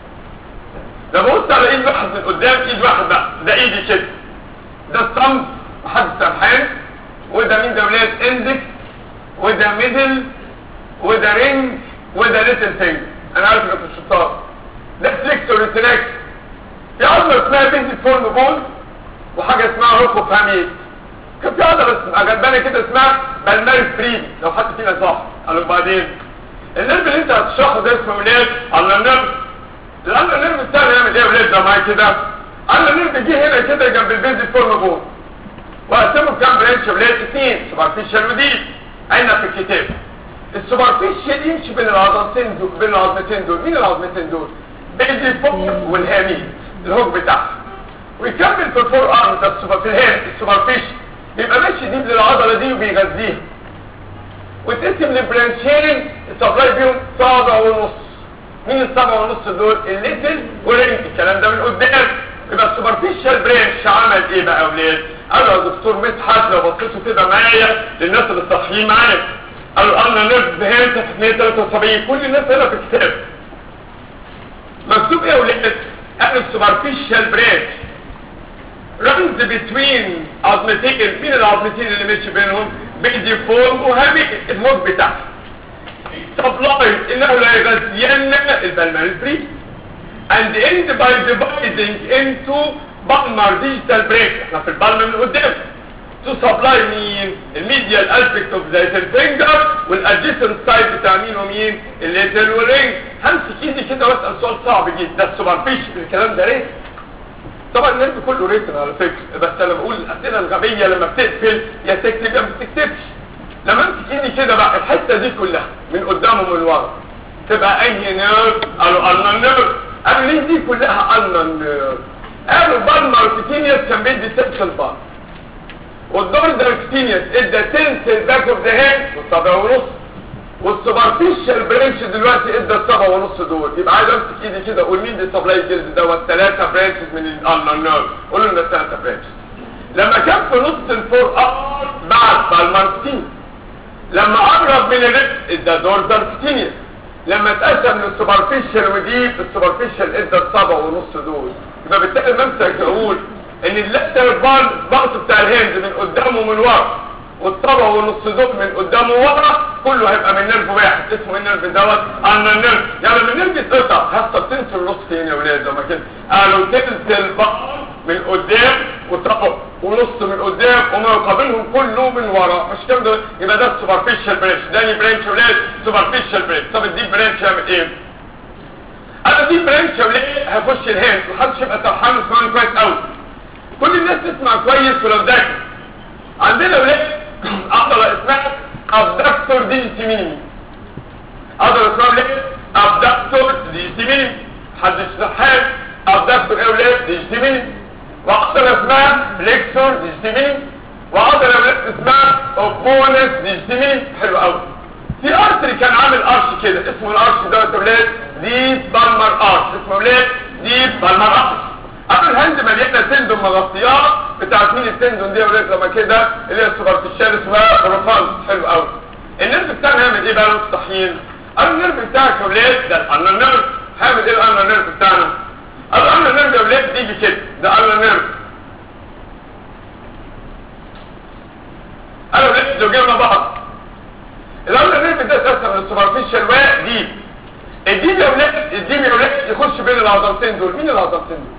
نبص على ايد واحد من قدام ايد واحد بقى ده ايدي كده ده الصمت محد سرحان وده مين ده ولاد اندكس وده ميدل وده رينج وده ليتل فينجر انا عارف انك مش شطار ده فليكسور ريتناكس في عضله اسمها بيزي فورم بون وحاجه اسمها روكو فاميل كان في عضله اسمها جنبنا كده اسمها بالماري فري لو حد فينا صح قالوا بعدين النيرف اللي انت هتشرحه ده اسمه ولاد على النيرف لان النيرف بتاعنا يعمل ايه يا ولاد ده معايا كده على النيرف جه هنا كده جنب البيزي فورم بون وقسمه كام برانش يا ولاد اثنين سوبرفيشال ودي عندنا في الكتاب السوبرفيشال يمشي بين العضلتين دول بين العظمتين دول مين العظمتين دول بيزي فور والهامي الهوك بتاعها ويكمل في الفور ارم ده السوبر في الهام السوبرفيشال يبقى ماشي دي للعضله دي وبيغذيها وتقسم لبرانشين السبلاي بيهم صابع ونص مين الصابع ونص دول الليتل والرينج الكلام ده من قدام يبقى السوبرفيشال برانش عمل ايه بقى يا ولاد قالوا يا دكتور مدحت لو بصيتوا كده معايا للناس اللي صاحيين معايا قالوا قالنا نيرف هنا في 173 كل الناس هنا في الكتاب مكتوب ايه يا ولاد قالوا السوبرفيشال برانش runs between عظمتين مين العظمتين اللي ماشي بينهم بيدي فورم وهامي الموت بتاعها سبلاي انه لا يغذين البلماري بري and end by dividing into بالمر digital break احنا في البلم من قدام to supply مين الميديال aspect of the little finger والadjacent side بتاع مين ومين الليتل والرينج همسك ايدي كده واسال سؤال صعب جدا ده السوبرفيش الكلام ده ليه طبعا الناس كله ريتن على فكره بس انا بقول الاسئله الغبيه لما بتقفل يا تكتب يا ما بتكتبش لما امسك ايدي كده بقى الحته دي كلها من قدام ومن ورا تبقى اي نيرف قالوا النا نيرف قالوا ليه دي كلها النا نيرف قالوا بالمر كتينيوس كان بيدي سنترال بار والدور ده كتينيوس ادى تنسل باك اوف ذا هيد والطبع ونص والسوبرفيشال برانش دلوقتي ادى السبعة ونص دول يبقى عايز امسك ايدي كده اقول مين دي سبلاي جلد دوت ثلاثة برانشز من الالنا نيرف قول له ده ثلاثة برانشز لما كان في نص الفور اب بعد بالمارتين لما قرب من الريب ادى دور داركتينيوس لما اتقسم للسوبرفيشال وديب السوبرفيشال ادى السبعة ونص دول يبقى بالتالي الممسك اقول ان اللتر بار الضغط بتاع الهند من قدام ومن ورا والطبع والنص دوك من قدام وورا كله هيبقى من نيرف واحد اسمه النيرف دوت انا النيرف يعني من النيرف يتقطع هسه تنسوا النص فين يا ولاد زي ما كده قالوا تلت البقر من قدام وطبع ونص من قدام وما يقابلهم كله من ورا مش كده ده يبقى ده السوبرفيشال برانش داني برانش يا ولاد سوبرفيشال برانش طب الديب برانش يعمل ايه؟ انا دي برانش يا ولاد هخش الهند محدش يبقى سرحان وسمعني كويس قوي كل الناس تسمع كويس ولو ذاكر عندنا ولاد عضلة اسمها abductor digitiminimi عضلة اسمها ولاد abductor digitiminimi حد يشرحها abductor ايه ولاد digitiminimi وعضلة اسمها flexor digitiminimi وعضلة ولاد اسمها opponent digitiminimi حلو قوي في ارتري كان عامل ارش كده اسمه الارش ده يا ولاد ديب بالمر ارش اسمه ولاد ديب بالمر ارش قبل الهند مليانه تندون مغطياه بتاعت مين التندون دي يا ولاد لما كده اللي هي السوبرفيشال اسمها بروفانس حلو قوي النيرف بتاعنا هيعمل ايه بقى مستحيل قالوا النيرف بتاعك يا ولاد ده الانر نيرف هيعمل ايه الانر نيرف بتاعنا قالوا الانر نيرف يا ولاد بيجي كده ده انر نيرف قالوا ولاد لو جبنا بعض الانر نيرف ده اساسا من السوبرفيشال وديب الديب يا ولاد الديب يا ولاد يخش بين العضلتين دول مين العضلتين دول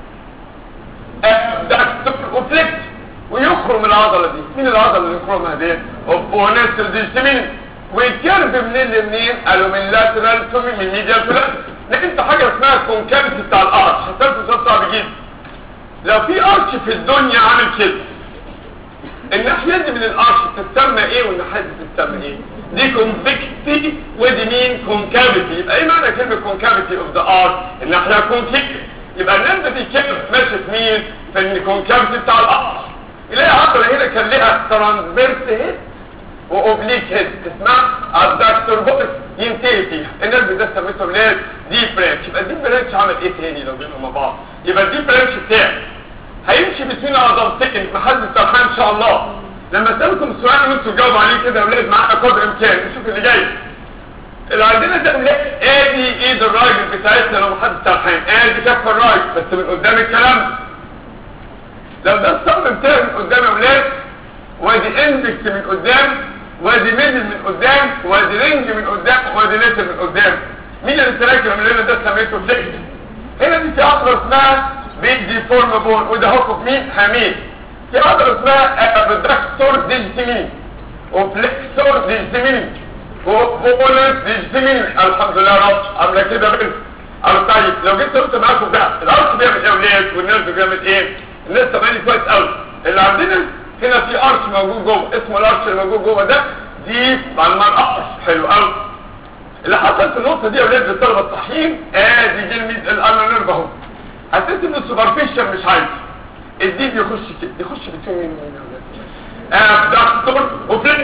ابدكتور وفليكت ويخرم العضلة دي مين العضلة اللي يخرمها دي اوبوننت ديستمين ويتكرب منين لمنين قالوا من لاترال تو من ميديال تو لقيت حاجة اسمها الكونكافيتي بتاع الارش حسبت سؤال صعب جدا لو في ارش في الدنيا عامل كده الناحية دي من الارش تتسمى ايه والناحية دي تتسمى ايه دي كونفكتي ودي مين كونكافيتي يبقى ايه معنى كلمة كونكافيتي اوف ذا ارش الناحية كونكافيتي يبقى النمبة دي كده ماشي في مين في الكونكافيتي بتاع القصر يلاقي عضلة هنا كان لها ترانسفيرس هيد واوبليك هيد اسمها الدكتور بوكس ينتهي فيها النرف ده سميته بلاد دي برانش يبقى الدي برانش عمل ايه تاني لو جينا مع بعض يبقى الدي برانش بتاعي هيمشي بين عضلتين محدش سرحان ان شاء الله لما اسالكم السؤال وانتوا تجاوبوا عليه كده يا ولاد معانا قدر امكان نشوف اللي جاي اللي عندنا ده نلاقي ادي ايد الراجل بتاعتنا لو محدش سرحان ادي كف الراجل بس من قدام الكلام لو ده الصم بتاعي من قدام يا ولاد وادي اندكس من قدام وادي ميدل من قدام وادي رينج من قدام وادي ليتر من قدام مين اللي تراكم من هنا ده سميته فليكس هنا دي في عضله اسمها بيدي فورم بون وده هوكو مين حميد في عضله اسمها ابدكتور ديجيتيمين وفليكسور ديجيتيمين وبولنس ديجيتيمين الحمد لله يا رب عامله كده بنت قالوا طيب لو جيت قلت معاكم ده الارش بيعمل ايه ولاد والنيرف بيعمل ايه الناس سامعني كويس قوي اللي عندنا هنا في ارش موجود جوه اسمه الارش اللي موجود جوه ده دي بالمر ارش حلو قوي اللي حصل في النقطه دي يا ولاد للطلبه الصحيين ادي دي الميد الانر نيرف اهو حسيت ان السوبرفيشال مش عايز الديب يخش كده يخش بين مين ومين يا ولاد ابدكتور وفليكس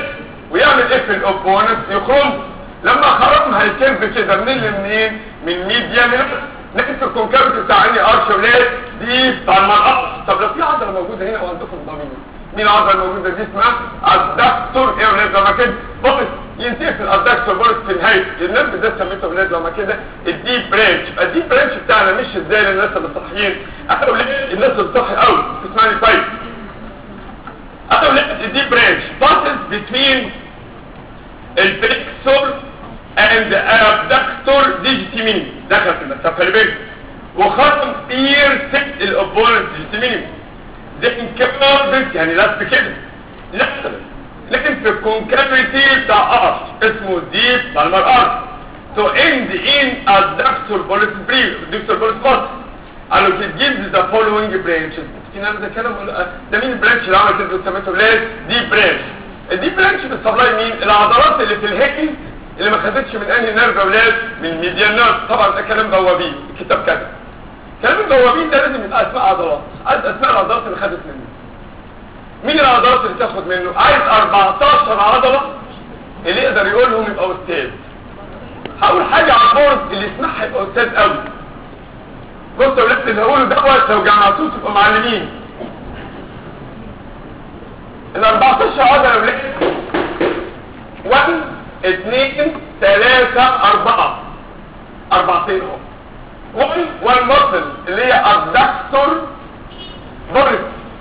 ويعمل ايه في الاوبوننت يخرم لما خرمها الكيرف كده منين لمنين من ميديا نفس الكونكافيتي بتاع اني ارش ولاد دي بتاع المرأة طب لو في عضله موجوده هنا وعندكم ضمير مين العضله الموجوده دي اسمها الدكتور ايه ولاد لما كده بص ينتهي في الادكتور بورس في نهايه النرف ده سميته ولاد لما كده الديب برانش الديب برانش بتاعنا مش ازاي للناس اللي صاحيين اولاد الناس اللي صاحي قوي تسمعني كويس اولاد الديب برانش passes between الفليكسور and abductor digitiminum دخل في المسافه اللي بينهم وخرم اير ست الاوبوننت digitiminum ده انكبرت يعني لف كده لف لكن في الكونكافيتي بتاع ارش اسمه ديب بالمر ارش تو اند ان الدكتور بوليس بريف الدكتور بوليس بوست قالوا تجيب ذا فولوينج برانشز في ناس ده كلام ولا ده مين البرانش اللي عمل كده سميته ليه دي برانش الدي برانش بتسبلاي مين العضلات اللي في الهيكل اللي ما خدتش من انهي نيرف اولاد من الميديان نيرف طبعا ده كلام بوابين الكتاب كده كلام البوابين ده لازم يبقى اسماء عضلات عايز اسماء العضلات اللي خدت منه مين العضلات اللي تاخد منه عايز 14 عضله اللي يقدر يقولهم يبقى استاذ هقول حاجه على البورد اللي يسمعها يبقى استاذ قوي بصوا يا ولاد اللي هقوله دوت لو جمعتوه تبقوا معلمين ال 14 عضله يا ولاد 1 2 3 4 اربعتين اهو 1 1 مصل اللي هي الدكتور بورس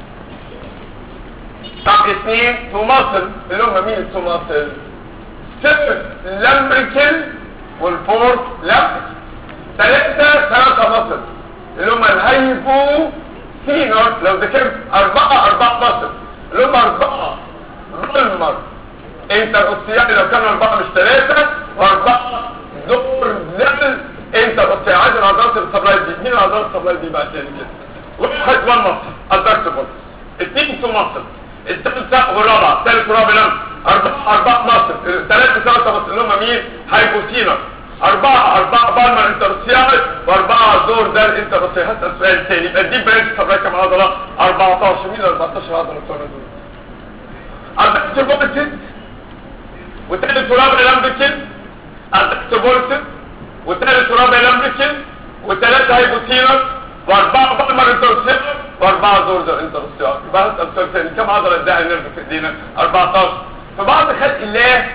طب اثنين تو مصل اللي هم مين تو مصل صفر لامبريكل والفور لامبريكل ثلاثة ثلاثة مصل اللي هم الهايبو سينر لو ذكرت أربعة أربعة مصل اللي هم أربعة رولمر انتر اوستيالي لو كانوا أربعة مش ثلاثة وأربعة دور ليفل انتر اوستيالي عايز العضلات السبلاي دي مين العضلات السبلاي دي بقى تاني كده واحد وان مصل الدكتبل اثنين تو مصل الثالثة والرابعة الثالث والرابع لم أربعة أربعة مصر ثلاثة ثلاثة مصر اللي هم مين هايبوسينر أربعة أربعة بالمر انترسيال وأربعة دور ده الانترسيال هسأل سؤال تاني يبقى دي برانش طب كم عضلة 14 مين ال 14 عضلة بتوع دول الدكتبولتد وثالث ورابع لمبكن الدكتبولتد وثالث ورابع لمبكن وثلاثة هايبوسينر واربعة بالمر انترسيال واربعة دور ده انترسيال يبقى هسأل سؤال تاني كم عضلة ادعي النرف في ايدينا 14 في بعض خلق الله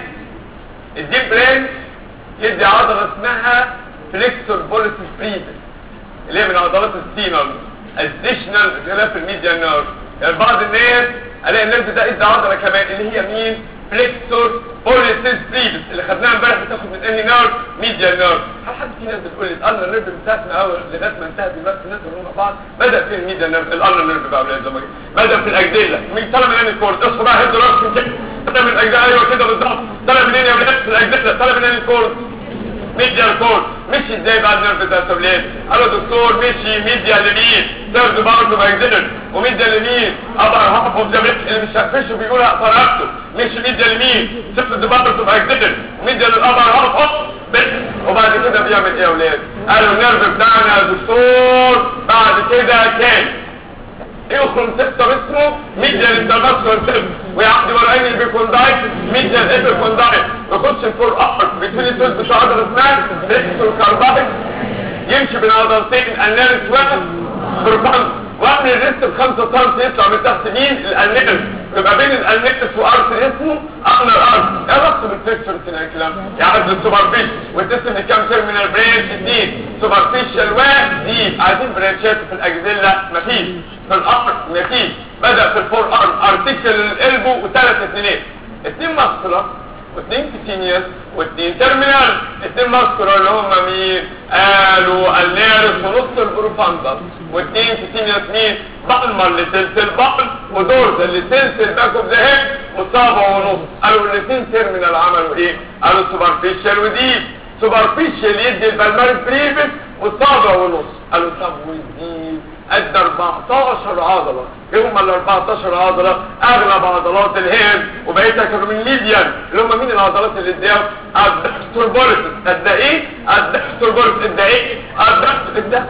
الديب برانش يدي عضلة اسمها فليكسور بوليس بريدس اللي هي من عضلات السينر اديشنال خلاف الميديا نيرف يعني بعض الناس الاقي النيرف ده ادى عضلة كمان اللي هي مين فليكسور بوليس بريدس اللي خدناها امبارح بتاخد من انهي نيرف ميديا نيرف هل حد في ناس بتقول لي الالنا نيرف من ساعه ما اول لغايه ما انتهت دلوقتي الناس اللي مع بعض بدا في الميديا نيرف الالنا نيرف بقى ولا زمان بدا في الاجدله من طلع من انهي كورد اصحى بقى هيد راسك كده طلع من الاجدله ايوه كده بالظبط طلع منين يا ولاد في الاجدله طلع من انهي كورد ميديا كورد مشي ازاي بقى النيرف ده سبلين قالوا دكتور مشي ميديا لمين ثيرد بارت اوف اكزيلر وميديا لمين ابر هاف اوف ذا اللي مش هفشه بيقول اقطع رقبته مشي ميديا لمين ثيرد بارت اوف اكزيلر ميديا للابر هاف اوف وبعد كده بيعمل ايه يا اولاد قالوا النيرف بتاعنا يا دكتور بعد كده كان يخرج سيستم اسمه ميديال انترناسيونال سيستم ويعدي ورقين البيكوندايت ميديال ايبيكوندايت يخش الفور ابر بين السوس بتاع عضله اسمها ريكسول كارباتيك يمشي بين عضلتين الانيرس واحد بربان وقبل الريست ب 5 سم يطلع من تحت مين الانيرس يبقى بين الانيرس وارس اسمه اقنر ارس ايه ربط بالفيكتور هنا الكلام يعني السوبرفيش والتسم كام تيرمينال برانش اثنين سوبرفيشال واحد دي عايزين برانشات في الاجزله مفيش في الارض مفيش بدأ في الفور ارم ارتكل الالبو وثلاث اثنين اثنين ماسكولار واثنين كتينيوس واثنين تيرمينال اثنين ماسكولار اللي هم مين قالوا النيرس ونص البروفاندس واثنين كتينيوس مين بالمر لسلس البطن ودورز اللي سلس الباك اوف ذا هيد وصابع ونص قالوا الاثنين تيرمينال عملوا ايه قالوا سوبرفيشال وديب سوبرفيشال يدي البلماري بريفس وصابع ونص قالوا طب والديب قد 14 عضلة ايه هم ال 14 عضلة اغلب عضلات الهيد وبقيتها كانوا من ليبيان اللي هم مين العضلات اللي اديها الدكتور بوليس قد ايه الدكتور بوليس قد ايه الدكتور قد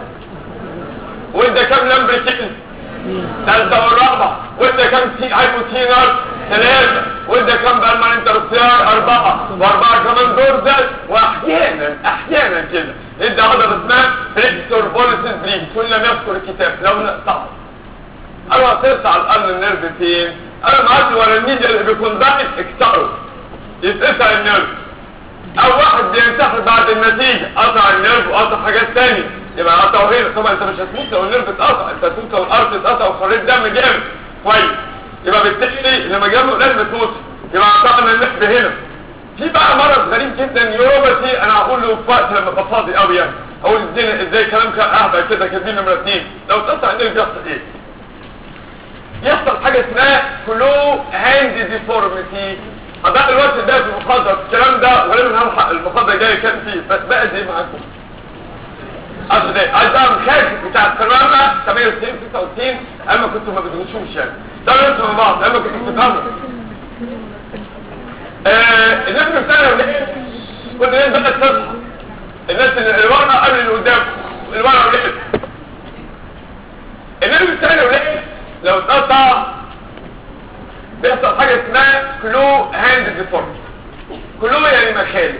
وانت كام لمبريكين ثالثة والرابعة وانت كام تي هايبوتينر ثلاثة وده كم بقى المال انترستيار أربعة وأربعة كمان دورزل وأحيانا أحيانا كده ادى عضلة اسمها بريكتور بوليسيس بريم كل لم يذكر الكتاب لو نقطعه انا وصلت على الارن النيرف فين انا معدي ورا الميديا اللي بيكون ضاغط اكسره يتقطع النيرف او واحد بينتحر بعد النتيجة قطع النيرف وقطع حاجات تانية يبقى قطعه هنا طبعا انت مش هتموت لو النيرف اتقطع انت هتموت لو الارض اتقطع وخريت دم جامد كويس يبقى بالتالي لما جابه لازم تموت يبقى قطعنا النيرف هنا في بقى مرض غريب جدا نيوروباثي انا هقول له في وقت لما ابقى فاضي قوي يعني اقول ازاي ازاي كلام كان اهبل كده كاتبين نمره اتنين لو اتقطع النيرف بيحصل ايه يحصل حاجة اسمها فلو هاند ديفورميتي هبقى الوقت ده في المخدر الكلام ده ولما هلحق المخدر جاي كان فيه بس بقى دي معاكم اصل ده عايز اعمل خارج بتاع السلامة 98 96 اما كنتوا ما بتغشوش يعني ده لسه من بعض اما كنتوا بتفهموا آه الناس بتاعنا وليه كل الناس بقت تصحى الناس اللي ورا قبل اللي قدام اللي ورا وليه الناس بتاعنا وليه لو اتقطع بيحصل حاجة اسمها كلو هاند ديفورم كلو يعني مخالب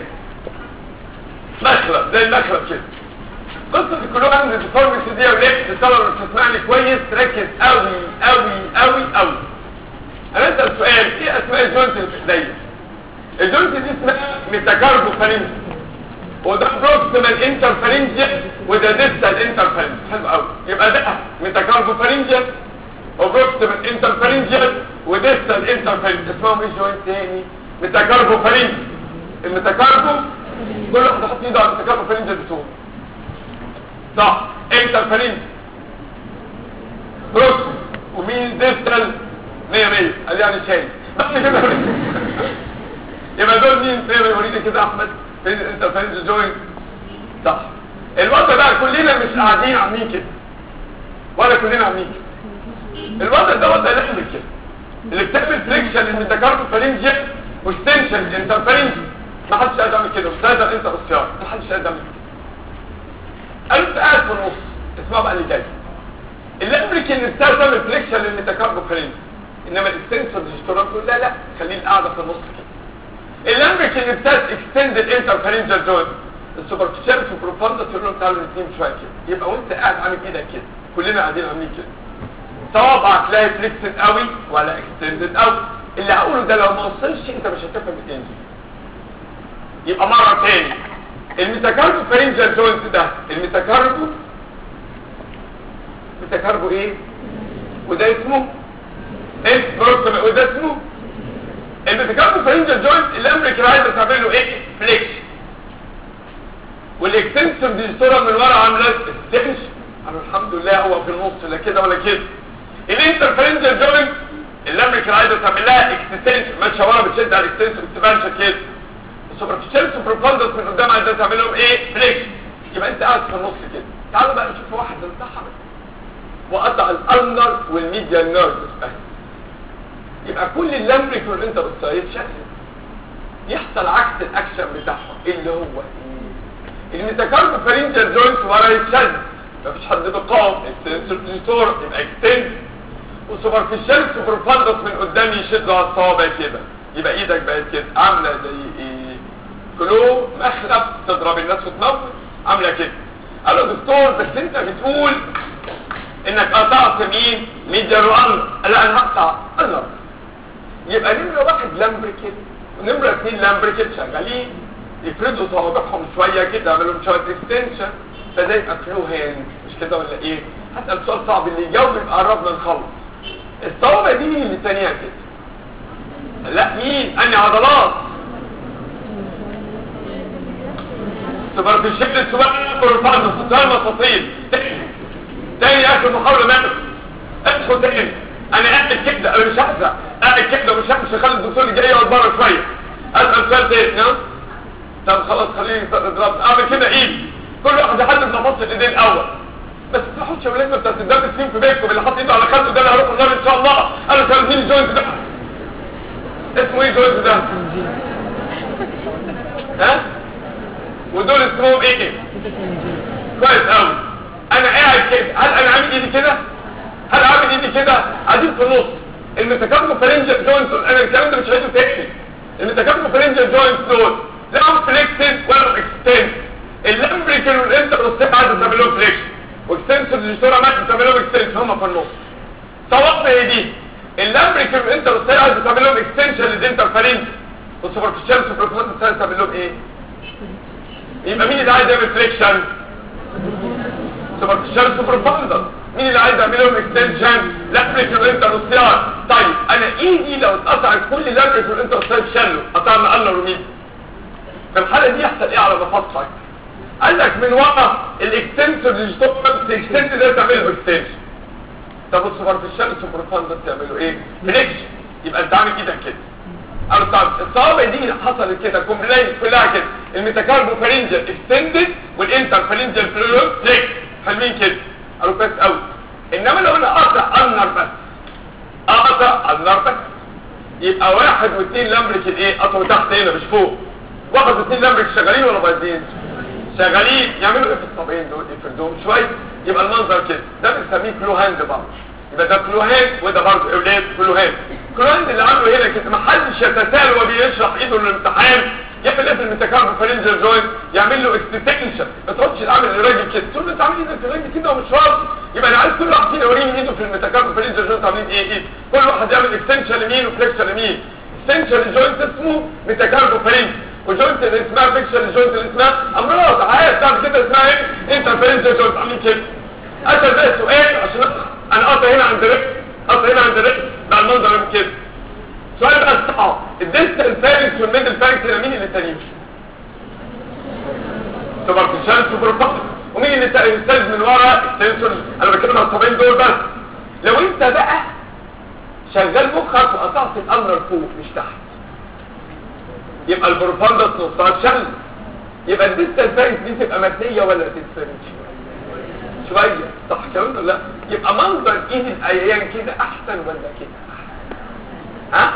مخلب زي المخلب كده قصة الكلو هاند ديفورم دي يا ولاد الطلبة اللي بتسمعني كويس ركز قوي قوي قوي قوي انا اسال سؤال ايه اسماء الجوينت اللي في ايديا الجوينت دي اسمها ميتاكاربو فارنج وده بروكسيمال انترفرنجيال وده ديستال انترفرنج حلو قوي يبقى ده ميتاكاربو فارنجيال وبروكسيمال انترفرنجيال وديستال انترفرنج اسمهم ايه جوينت تاني ميتاكاربو فارنج الميتاكاربو كل واحد يحط ايده على الميتاكاربو فارنجيال بتوعه صح انترفرنج بروكسيمال ومين ديستال 100 100 قال يعني شاي بس كده يبقى دول مين فين وريني كده احمد فين انت فين الجوينت صح الوضع بقى كلنا مش قاعدين عاملين كده ولا كلنا عاملين كده الوضع ده وضع لحم كده اللي بتعمل فريكشن الميتاكاربو فارنجيال وستنشن انترفرنج ما حدش قاعد يعمل كده مش لازم انت بالصيام ما حدش قاعد يعمل كده انت قاعد في النص اسمع بقى اللي جاي الامريكان اللي بتعمل فريكشن للميتاكاربو فارنجيال انما الاكستنسور ديستورام تقول لا لا خليه القاعده في النص كده الامريكان اللي بتاعت اكستندد انترفرنجال جوينت السوبرفيشال بروفاندس يقول لهم تعالوا الاثنين شويه كده يبقى وانت قاعد عامل ايدك كده كلنا قاعدين عاملين كده صوابعك تلاقي فليكسد قوي ولا اكستندد قوي اللي هقوله ده لو ما وصلش انت مش هتفهم التاني يبقى مره تاني الميتاكاربو فرنجال جوينت ده الميتاكاربو ميتاكاربو ايه وده اسمه ايه بروكسيمال وده اسمه الميتاكاربو فرنجال جوينت الامريكان عايز تعمل له ايه فليكس والاكستنسور دي صوره من ورا عامله ستنش انا الحمد لله هو في النص لا كده ولا كده الانترفرنجال جوينت الامريكان عايز تعمل لها اكستنشن ماشيه ورا بتشد على الاكستنسور بتبانش كده السوبرفيشال سوبرفاندس من قدام عايز تعمل لهم ايه فليكس يبقى انت قاعد في النص كده تعالوا بقى نشوف واحد انتحر وقطع الالنر والميديال نيرفز بس يبقى كل اللامبريك والانترستايل شكل يحصل عكس الاكشن بتاعهم اللي هو ايه الميتاكارب فرنجال جوينت ورا يتشد مفيش حد بيقاوم السنسور ديستور يبقى اكستند وسوبرفيشال سوبرفاندس من قدام يشد على الصوابع كده يبقى ايدك بقت كده عامله زي ايه كلو مخلب تضرب الناس وتموت عامله كده قال له دكتور بس انت بتقول انك قطعت مين ميديال وانر لا انا هقطع انر يبقى نمرة واحد لامبريكت ونمرة اتنين لامبريكت شغالين يفردوا صوابعهم شوية كده يعملوا شوية اكستنشن فده يبقى فلو هاند مش كده ولا ايه هسأل سؤال صعب اللي يجاوب يبقى قربنا نخلص الصوابع دي مين اللي تانية كده لا مين اني عضلات سوبرفيشال السوبر بروفاندس سؤال مستطيل تاني اخر محاولة ماتت ادخل تاني انا قاعد كده انا مش هحزق قاعد كده مش مش هخلي الدكتور اللي جاي يقعد بره شويه اسال سؤال تاني ها طب خلاص خليني اضرب اعمل كده ايدي كل واحد يحدد نفس الايدين الاول بس ما تحطش يا ولاد بتاعت الدم سنين في بيتكم اللي حاطط ايده على خده ده اللي هيروح النار ان شاء الله انا مش عارف مين الجوينت ده اسمه ايه الجوينت ده ها ودول اسمهم ايه كويس قوي انا قاعد كده هل انا عامل ايدي كده هل عامل ايدي كده قاعدين في النص الميتاكاربو فارنجال جوينتس انا الكلام ده مش عايزه تاني الميتاكاربو فارنجال جوينتس دول لا فليكسد ولا اكستنس اللامبريكال والانتروستيك عايز تعمل لهم فليكشن واكستنسور ديجيتورا مات تعمل لهم اكستنس هم في النص صواب هي دي اللامبريكال والانتروستيك عايز تعمل لهم اكستنشن للانتر فارنج والسوبرفيشال سوبرفيشال عايز تعمل لهم ايه يبقى مين اللي عايز يعمل فليكشن سوبرفيشال سوبرفاندر مين اللي عايز اعمل لهم اكستنشن لامبريكال والانتروستيك طيب انا ايدي لو اتقطع كل لامبريكال والانتروستيك شالوا قطعنا قلنا ومين في الحالة دي يحصل ايه على مفاصلك قال لك من ورا الاكستنسور ديجيتال الاكستنس ده تعمله اكستنشن طب السوبرفيشال سوبرفان ده تعمله ايه فليكشن يبقى انت عامل ايدك كده قالوا طب الصوابع دي حصلت كده كومبلاين كلها كده الميتاكاربو فارنجال اكستندد والانتر فارنجال فلويد فليكس حلوين كده قالوا كويس قوي انما لو انا اقطع النر بس اقطع النر بس يبقى واحد واثنين لامبريك الايه قطعوا تحت هنا مش فوق واحد واثنين لامبريك شغالين ولا بايظين شغالين يعملوا ايه في الطبيعين دول يفردوهم شويه يبقى المنظر كده ده بنسميه كلو هاند برضه يبقى ده كلو هاند وده برضه اولاد كلو هاند كلو هاند اللي عامله هنا كده ما حدش يتساءل وهو بيشرح ايده للامتحان يعمل ايه في الميتاكاربو فارنجال جوينت يعمل له اكستنشن ما تقعدش العامل الراجل كده تقول له انت عامل ايدك الراجل كده ومش راضي يبقى انا عايز كل واحد فينا يوريني ايده في الميتاكاربو فارنجال جوينت عاملين ايه ايه كل واحد يعمل اكستنشن يمين وفليكشن يمين اكستنشن جوينت اسمه ميتاكاربو فارنجال وجوينت اللي اسمها فيكشن جوينت اللي اسمها امراض عايز تعمل كده اسمها ايه انت فارنجال جوينت عاملين كده اسال ده سؤال عشان انا قاطع هنا عند رجل قاطع هنا عند رجل بقى المنظر كده سؤال بقى الصعب الديستال فارنكس والميدل فارنكس هنا مين اللي تانيين سوبرفيشال سوبر فاكس ومين اللي يستلز من ورا السنسور انا بتكلم عن الطبيعين دول بس لو انت بقى شغال مخك وقطعت الامر فوق مش تحت يبقى البروفاندس نصها شل يبقى الديستال فارنكس دي تبقى متنيه ولا تتفرد شويه صح كده ولا لا يبقى منظر ايد الايام كده احسن ولا كده ها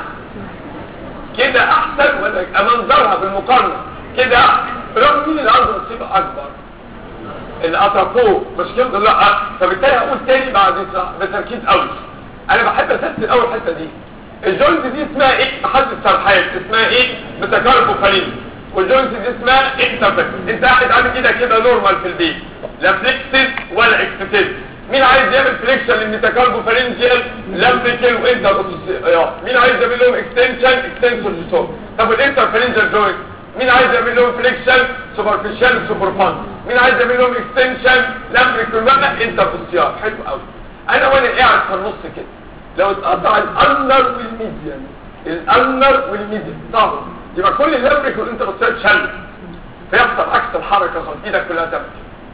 كده احسن ولا منظرها بالمقارنه كده رغم مين اللي عنده مصيبه اكبر اللي قطع فوق مش كده لا فبالتالي هقول تاني بعد بتركيز قوي انا بحب اسال اول الحته دي الجوينت دي اسمها ايه محدد سرحان اسمها ايه متكاربو فالين والجوينت دي اسمها انترفكت انت قاعد عامل كده كده نورمال في البيت لا فليكسد ولا اكستنس مين عايز يعمل فليكشن للميتاكاربو فارنجيال لامبريكال وانتر مين عايز يعمل لهم اكستنشن اكستنسور جسور طب والانتر فارنجيال جوينت مين عايز يعمل لهم فليكشن سوبرفيشال سوبرفان مين عايز يعمل لهم اكستنشن لامبريكال ولا انتر فوسيال حلو قوي انا وانا قاعد في النص كده لو اتقطع الانر والميديان الانر والميديان طبعا يبقى كل اللامبريكال والانتر فوسيال شل فيحصل عكس الحركه خالص ايدك كلها تمشي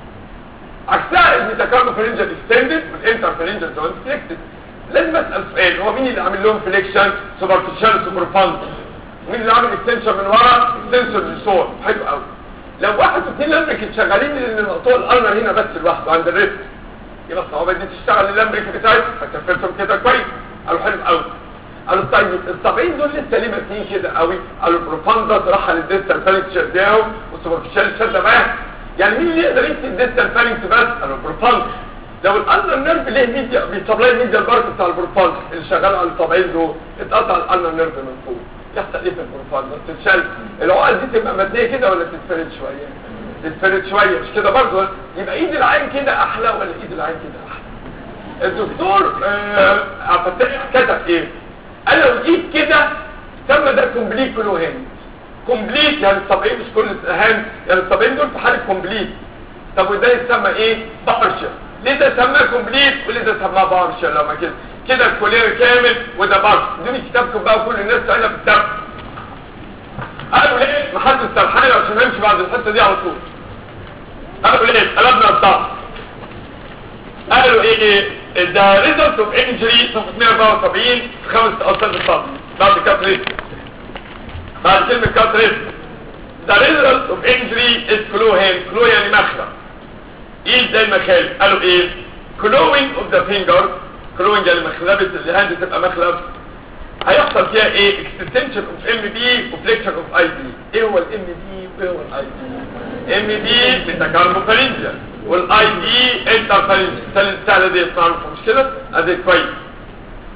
عكسها الميتاكاربو فارنجال اكستندد والانتر فارنجال جوينت فليكسد لازم اسال سؤال هو مين اللي عامل لهم فليكشن سوبرفيشال سوبرفاند مين اللي عامل اكستنشن من ورا سنسور للصور حلو قوي لو واحد واثنين لامبريك شغالين المقطوع الالمر هنا بس لوحده عند الريست يبقى الصوابع دي تشتغل اللامبريك بتاعتي فكفلتهم كده كويس قالوا حلو قوي قالوا طيب الطبيعيين دول لسه ليه متنين كده قوي قالوا البروفاندس راح للديستال فالنكس شداهم والسوبرفيشال شده معاهم يعني مين اللي يقدر يكتب الديستال فالنكس بس قالوا البروفاندس لو الالنر نيرف ليه ميديا بيسبلاي ميديا البارت بتاع البروفاندس اللي شغال على الطبيعيين دول اتقطع الالنر نيرف من فوق يحصل ايه في البروفاندس تتشال العقل دي تبقى مبنيه كده ولا تتفرد شويه تتفرد شويه مش كده برضه يبقى ايد العين كده احلى ولا ايد العين كده احلى الدكتور آه فتح كتب ايه قال لو ايد كده تم ده كومبليت كله هاند كومبليت يعني الطبيعي مش كل هاند يعني الطبيعيين دول في حاله كومبليت طب وده يسمى ايه بارشل ليه ده سماه كومبليت وليه ده سماه بارشل لما كده كده الكولير كامل وده بارشل دي كتابكم بقى كل الناس تعالى في الكتاب قالوا ليه محدش سرحان عشان نمشي بعد الحته دي على طول قالوا ليه قلبنا الضغط قالوا ايه ده ريزلت اوف انجري صفحه 174 في خمس اصل الصف بعد كات ريسك بعد كلمه كات ريسك ده ريزلت اوف انجري از كلو هاند كلو يعني مخلب ايد زي المخالب قالوا ايه كلوينج اوف ذا فينجر كلوينج يعني مخلبه الهاند تبقى مخلب هيحصل فيها ايه اكستنشن اوف ام بي وفليكشن اوف اي بي ايه هو الام بي وايه هو الاي بي ام بي ميتاكاربوفارينجيا والاي بي انترفارينجيا السهله دي معروفه مش كده ادي كويس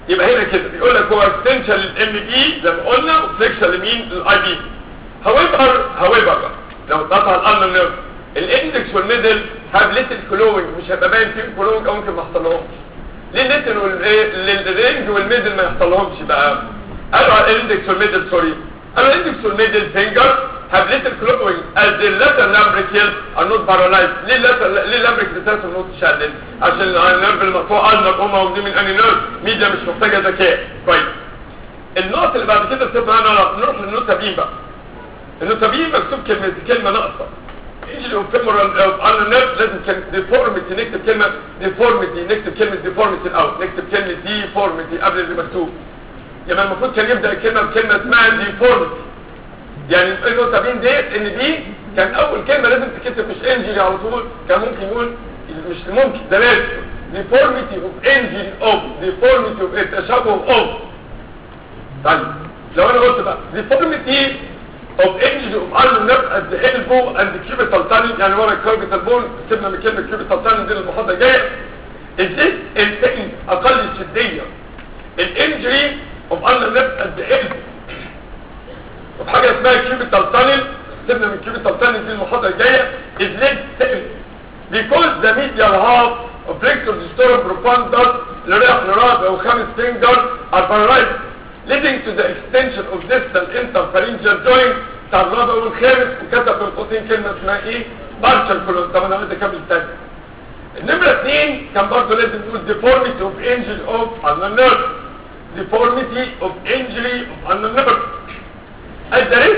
يبقى هنا كده بيقول لك هو اكستنشن للام بي زي ما قلنا وفليكشن لمين للاي بي هاويفر هاويفر لو اتقطع الالم نيرف الاندكس والميدل هاف ليتل كلوينج مش هيبقى باين فيهم كلوينج او ممكن ما يحصلهمش ليه الليتل والرينج والميدل ما يحصلهمش بقى قالوا على الاندكس والميدل سوري قالوا الاندكس والميدل فينجر have little clotting as the lateral lumbricals are not paralyzed ليه lateral ليه lumbricals بتاعتهم not شادد عشان النيرف المرفوع قلنا هم واخدين من اني نيرف ميديا مش محتاجه ذكاء كويس النقطه اللي بعد كده بتبقى انا نروح للنقطه بي بقى النقطه بي مكتوب كلمه كلمه ناقصه يجي الفيمورال على النيرف لازم كان ديفورميتي نكتب كلمه ديفورميتي نكتب كلمه ديفورميتي الاول نكتب كلمه ديفورميتي قبل اللي مكتوب يبقى المفروض كان يبدا الكلمه بكلمه اسمها ديفورميتي يعني النقطه بين ديت ان دي كان اول كلمه لازم تكتب مش انجري على طول كان ممكن يقول مش ممكن ده لازم deformity of injury of deformity of التشابه of طيب لو انا قلت بقى deformity of injury of ulnar nerve at the elbow and the cubital tunnel يعني ورا الكيوبيتال بون سيبنا من كلمه cubital tunnel دي المحاضره الجايه ازاي التقل اقل الشديه الانجري of ulnar nerve at the elbow وفي حاجه اسمها كيوبيتال تانل سيبنا من كيوبيتال تانل دي المحاضره الجايه از ليد سيل because the medial half of flexor distal profundus لراح لرابع وخامس finger are paralyzed leading to the extension of distal interpharyngeal joint بتاع الرابع والخامس وكتب في القوسين كلمه اسمها ايه partial colon طب انا عايز اكمل تاني النمرة اثنين كان برضه لازم نقول deformity of injury of ulnar nerve deformity of injury of ulnar nerve الدرس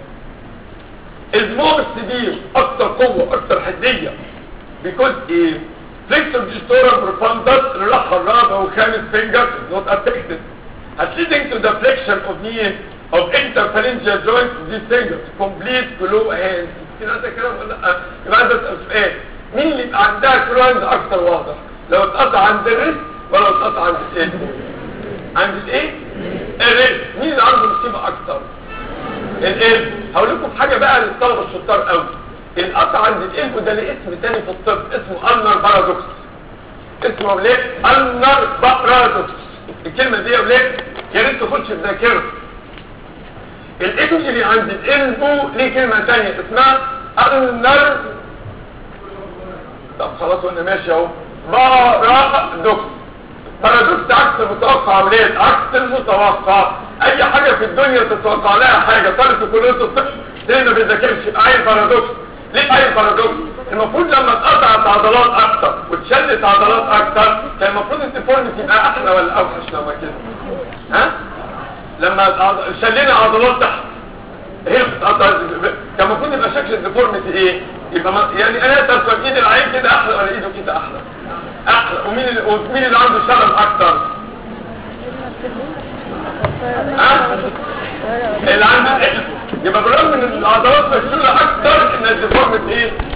المور severe اكتر قوة اكتر حدية because a flexor distal profundus الرخ الرابع وخامس finger is not affected has leading to the flexion of knee of interpharyngeal joint of these fingers complete below hand كده هذا كلام ولا لا يبقى عايز اسال سؤال مين اللي يبقى عندها كلوينز اكتر واضح لو اتقطع عند الريست ولا اتقطع عند الايه عند الايه الريست مين اللي عنده مصيبه اكتر القلب هقول لكم حاجه بقى للطلبه الشطار قوي القطع عند القلب ده ليه اسم تاني في الطب اسمه النر بارادوكس اسمه ليه النر بارادوكس الكلمه دي يا ولاد يا ريت تخش في ذاكرتك الانجلي عند القلب ليه كلمه تانية اسمها النر طب خلاص وانا ماشي اهو بارادوكس بارادوكس عكس المتوقع ولاد عكس المتوقع اي حاجة في الدنيا تتوقع لها حاجة طالب في كلية الطب ليه ما بيذاكرش عين بارادوكس ليه عين بارادوكس المفروض لما اتقطعت عضلات اكتر واتشلت عضلات اكتر كان المفروض الديفورميتي يبقى احلى ولا اوحش لما كده ها لما شلينا عضلات تحت هي بتتقطع كان المفروض يبقى شكل الديفورميتي ايه يبقى ما يعني انا ترسم ايد العين كده احلى ولا ايده كده احلى احلى ومين اللي ومين اللي عنده شلل اكتر ها اللي عنده القلب يبقى بالرغم ان العضلات مشلوله اكتر ان الديفورميتي ايه